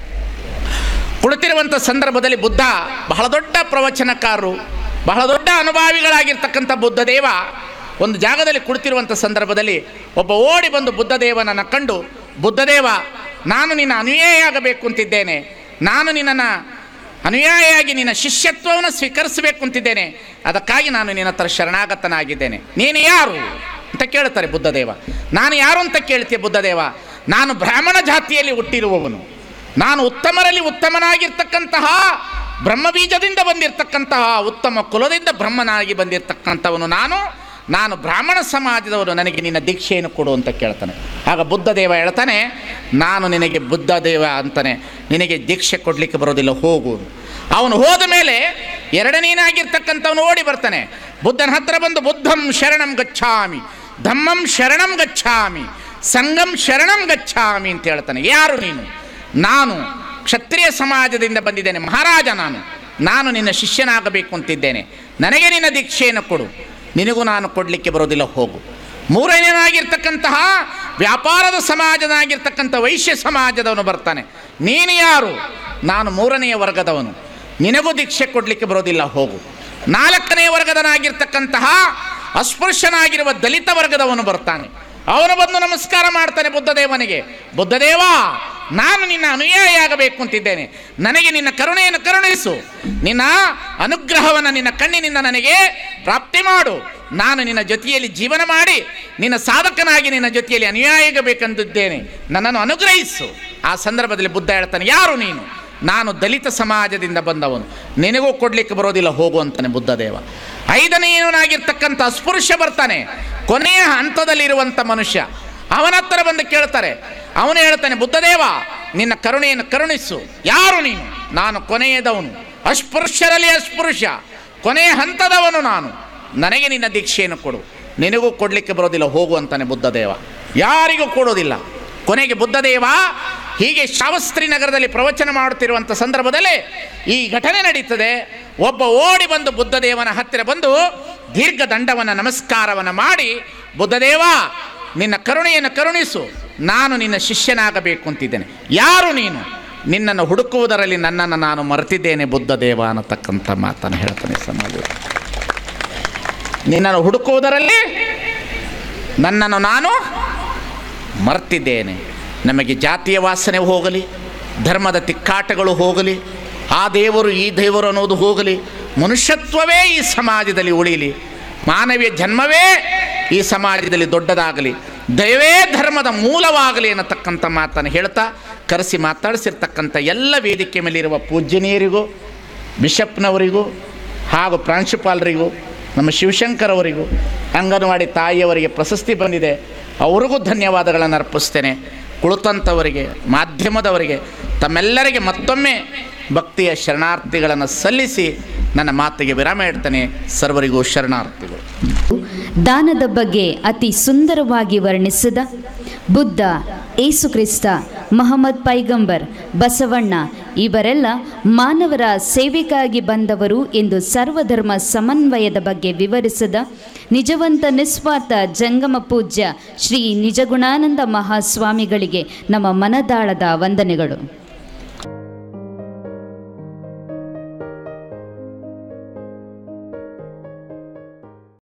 ಕುಳಿತಿರುವಂಥ ಸಂದರ್ಭದಲ್ಲಿ ಬುದ್ಧ ಬಹಳ ದೊಡ್ಡ ಪ್ರವಚನಕಾರರು ಬಹಳ ದೊಡ್ಡ ಅನುಭಾವಿಗಳಾಗಿರ್ತಕ್ಕಂಥ ಬುದ್ಧದೇವ ಒಂದು ಜಾಗದಲ್ಲಿ ಕುಳಿತಿರುವಂಥ ಸಂದರ್ಭದಲ್ಲಿ ಒಬ್ಬ ಓಡಿ ಬಂದು ಬುದ್ಧದೇವನನ್ನು ಕಂಡು ಬುದ್ಧದೇವ ನಾನು ನಿನ್ನ ಅನುಯಾಯಿಯಾಗಬೇಕು ಅಂತಿದ್ದೇನೆ ನಾನು ನಿನ್ನನ್ನು ಅನುಯಾಯಿಯಾಗಿ ನಿನ್ನ ಶಿಷ್ಯತ್ವವನ್ನು ಸ್ವೀಕರಿಸಬೇಕು ಅಂತಿದ್ದೇನೆ ಅದಕ್ಕಾಗಿ ನಾನು ನಿನ್ನ ಹತ್ರ ಶರಣಾಗತನಾಗಿದ್ದೇನೆ ನೀನು ಯಾರು ಅಂತ ಕೇಳ್ತಾರೆ ಬುದ್ಧದೇವ ನಾನು ಯಾರು ಅಂತ ಕೇಳ್ತೀಯ ಬುದ್ಧದೇವ ನಾನು ಬ್ರಾಹ್ಮಣ ಜಾತಿಯಲ್ಲಿ ಹುಟ್ಟಿರುವವನು ನಾನು ಉತ್ತಮರಲ್ಲಿ ಉತ್ತಮನಾಗಿರ್ತಕ್ಕಂತಹ ಬ್ರಹ್ಮಬೀಜದಿಂದ ಬಂದಿರತಕ್ಕಂತಹ ಉತ್ತಮ ಕುಲದಿಂದ ಬ್ರಹ್ಮನಾಗಿ ಬಂದಿರತಕ್ಕಂಥವನು ನಾನು ನಾನು ಬ್ರಾಹ್ಮಣ ಸಮಾಜದವನು ನನಗೆ ನಿನ್ನ ದೀಕ್ಷೆಯನ್ನು ಕೊಡು ಅಂತ ಕೇಳ್ತಾನೆ ಆಗ ಬುದ್ಧದೇವ ಹೇಳ್ತಾನೆ ನಾನು ನಿನಗೆ ಬುದ್ಧದೇವ ಅಂತಾನೆ ನಿನಗೆ ದೀಕ್ಷೆ ಕೊಡಲಿಕ್ಕೆ ಬರೋದಿಲ್ಲ ಹೋಗು ಅವನು ಹೋದ ಮೇಲೆ ಎರಡನೇನಾಗಿರ್ತಕ್ಕಂಥವನು ಓಡಿ ಬರ್ತಾನೆ ಬುದ್ಧನ ಹತ್ರ ಬಂದು ಬುದ್ಧಂ ಶರಣಂ ಗಚ್ಛಾಮಿ ಧಮ್ಮಂ ಶರಣಂ ಗಚ್ಛಾಮಿ ಸಂಗಂ ಶರಣಂ ಗಚ್ಛಾಮಿ ಅಂತ ಹೇಳ್ತಾನೆ ಯಾರು ನೀನು ನಾನು ಕ್ಷತ್ರಿಯ ಸಮಾಜದಿಂದ ಬಂದಿದ್ದೇನೆ ಮಹಾರಾಜ ನಾನು ನಾನು ನಿನ್ನ ಶಿಷ್ಯನಾಗಬೇಕು ಅಂತಿದ್ದೇನೆ ನನಗೆ ನಿನ್ನ ದೀಕ್ಷೆಯನ್ನು ಕೊಡು ನಿನಗೂ ನಾನು ಕೊಡಲಿಕ್ಕೆ ಬರೋದಿಲ್ಲ ಹೋಗು ಮೂರನೇನಾಗಿರ್ತಕ್ಕಂತಹ ವ್ಯಾಪಾರದ ಸಮಾಜನಾಗಿರ್ತಕ್ಕಂಥ ವೈಶ್ಯ ಸಮಾಜದವನು ಬರ್ತಾನೆ ನೀನು ಯಾರು ನಾನು ಮೂರನೆಯ ವರ್ಗದವನು ನಿನಗೂ ದೀಕ್ಷೆ ಕೊಡಲಿಕ್ಕೆ ಬರೋದಿಲ್ಲ ಹೋಗು ನಾಲ್ಕನೇ ವರ್ಗದನಾಗಿರ್ತಕ್ಕಂತಹ ಅಸ್ಪೃಶ್ಯನಾಗಿರುವ ದಲಿತ ವರ್ಗದವನು ಬರ್ತಾನೆ ಅವನು ಬಂದು ನಮಸ್ಕಾರ ಮಾಡ್ತಾನೆ ಬುದ್ಧದೇವನಿಗೆ ಬುದ್ಧದೇವ ನಾನು ನಿನ್ನ ಅನುಯಾಯಿಯಾಗಬೇಕು ಅಂತಿದ್ದೇನೆ ನನಗೆ ನಿನ್ನ ಕರುಣೆಯನ್ನು ಕರುಣಿಸು ನಿನ್ನ ಅನುಗ್ರಹವನ್ನು ನಿನ್ನ ಕಣ್ಣಿನಿಂದ ನನಗೆ ಪ್ರಾಪ್ತಿ ಮಾಡು ನಾನು ನಿನ್ನ ಜೊತೆಯಲ್ಲಿ ಜೀವನ ಮಾಡಿ ನಿನ್ನ ಸಾಧಕನಾಗಿ ನಿನ್ನ ಜೊತೆಯಲ್ಲಿ ಅನುಯಾಯಿಗಬೇಕೆಂದಿದ್ದೇನೆ ನನ್ನನ್ನು ಅನುಗ್ರಹಿಸು ಆ ಸಂದರ್ಭದಲ್ಲಿ ಬುದ್ಧ ಹೇಳ್ತಾನೆ ಯಾರು ನೀನು ನಾನು ದಲಿತ ಸಮಾಜದಿಂದ ಬಂದವನು ನಿನಗೂ ಕೊಡ್ಲಿಕ್ಕೆ ಬರೋದಿಲ್ಲ ಹೋಗು ಅಂತಾನೆ ಬುದ್ಧದೇವ ಐದನೆಯವನಾಗಿರ್ತಕ್ಕಂಥ ಅಸ್ಪೃಶ್ಯ ಬರ್ತಾನೆ ಕೊನೆಯ ಹಂತದಲ್ಲಿರುವಂಥ ಮನುಷ್ಯ ಅವನ ಹತ್ರ ಬಂದು ಕೇಳ್ತಾರೆ ಅವನು ಹೇಳ್ತಾನೆ ಬುದ್ಧದೇವ ನಿನ್ನ ಕರುಣೆಯನ್ನು ಕರುಣಿಸು ಯಾರು ನೀನು ನಾನು ಕೊನೆಯದವನು ಅಸ್ಪೃಶ್ಯರಲ್ಲಿ ಅಸ್ಪೃಶ್ಯ ಕೊನೆಯ ಹಂತದವನು ನಾನು ನನಗೆ ನಿನ್ನ ದೀಕ್ಷೆಯನ್ನು ಕೊಡು ನಿನಗೂ ಕೊಡಲಿಕ್ಕೆ ಬರೋದಿಲ್ಲ ಹೋಗು ಅಂತಾನೆ ಬುದ್ಧದೇವ ಯಾರಿಗೂ ಕೊಡೋದಿಲ್ಲ ಕೊನೆಗೆ ಬುದ್ಧದೇವ ಹೀಗೆ ಶಾವಸ್ತ್ರಿ ನಗರದಲ್ಲಿ ಪ್ರವಚನ ಮಾಡುತ್ತಿರುವಂಥ ಸಂದರ್ಭದಲ್ಲಿ ಈ ಘಟನೆ ನಡೀತದೆ ಒಬ್ಬ ಓಡಿ ಬಂದು ಬುದ್ಧದೇವನ ಹತ್ತಿರ ಬಂದು ದೀರ್ಘ ದಂಡವನ್ನು ನಮಸ್ಕಾರವನ್ನು ಮಾಡಿ ಬುದ್ಧದೇವ ನಿನ್ನ ಕರುಣೆಯನ್ನು ಕರುಣಿಸು ನಾನು ನಿನ್ನ ಶಿಷ್ಯನಾಗಬೇಕು ಅಂತಿದ್ದೇನೆ ಯಾರು ನೀನು ನಿನ್ನನ್ನು ಹುಡುಕುವುದರಲ್ಲಿ ನನ್ನನ್ನು ನಾನು ಮರೆತಿದ್ದೇನೆ ಬುದ್ಧದೇವ ಅನ್ನತಕ್ಕಂಥ ಮಾತನ್ನು ಹೇಳ್ತಾನೆ ಸಮಾಜ ನಿನ್ನನ್ನು ಹುಡುಕುವುದರಲ್ಲಿ ನನ್ನನ್ನು ನಾನು ಮರ್ತಿದ್ದೇನೆ ನಮಗೆ ಜಾತಿಯ ವಾಸನೆ ಹೋಗಲಿ ಧರ್ಮದ ತಿಕ್ಕಾಟಗಳು ಹೋಗಲಿ ಆ ದೇವರು ಈ ದೇವರು ಅನ್ನೋದು ಹೋಗಲಿ ಮನುಷ್ಯತ್ವವೇ ಈ ಸಮಾಜದಲ್ಲಿ ಉಳಿಯಲಿ ಮಾನವೀಯ ಜನ್ಮವೇ ಈ ಸಮಾಜದಲ್ಲಿ ದೊಡ್ಡದಾಗಲಿ ದಯವೇ ಧರ್ಮದ ಮೂಲವಾಗಲಿ ಅನ್ನತಕ್ಕಂಥ ಮಾತನ್ನು ಹೇಳ್ತಾ ಕರೆಸಿ ಮಾತಾಡಿಸಿರ್ತಕ್ಕಂಥ ಎಲ್ಲ ವೇದಿಕೆ ಮೇಲಿರುವ ಪೂಜ್ಯನೀಯರಿಗೂ ಬಿಷಪ್ನವರಿಗೂ ಹಾಗೂ ಪ್ರಾಂಶುಪಾಲರಿಗೂ ನಮ್ಮ ಶಿವಶಂಕರ್ ಅವರಿಗೂ ಅಂಗನವಾಡಿ ತಾಯಿಯವರಿಗೆ ಪ್ರಶಸ್ತಿ ಬಂದಿದೆ ಅವರಿಗೂ ಧನ್ಯವಾದಗಳನ್ನು ಅರ್ಪಿಸ್ತೇನೆ ಕುಳಿತಂಥವರಿಗೆ ಮಾಧ್ಯಮದವರಿಗೆ ತಮ್ಮೆಲ್ಲರಿಗೆ ಮತ್ತೊಮ್ಮೆ ಭಕ್ತಿಯ ಶರಣಾರ್ಥಿಗಳನ್ನು ಸಲ್ಲಿಸಿ ನನ್ನ ಮಾತಿಗೆ ವಿರಾಮ ಇಡ್ತೇನೆ ಸರ್ವರಿಗೂ ಶರಣಾರ್ಥಿಗಳು ದಾನದ ಬಗ್ಗೆ ಅತಿ ಸುಂದರವಾಗಿ ವರ್ಣಿಸಿದ ಬುದ್ಧ ಏಸುಕ್ರಿಸ್ತ ಮಹಮ್ಮದ್ ಪೈಗಂಬರ್ ಬಸವಣ್ಣ ಇವರೆಲ್ಲ ಮಾನವರ ಸೇವೆಗಾಗಿ ಬಂದವರು ಎಂದು ಸರ್ವಧರ್ಮ ಸಮನ್ವಯದ ಬಗ್ಗೆ ವಿವರಿಸಿದ ನಿಜವಂತ ನಿಸ್ವಾರ್ಥ ಜಂಗಮ ಪೂಜ್ಯ ಶ್ರೀ ನಿಜಗುಣಾನಂದ ಮಹಾಸ್ವಾಮಿಗಳಿಗೆ ನಮ್ಮ ಮನದಾಳದ ವಂದನೆಗಳು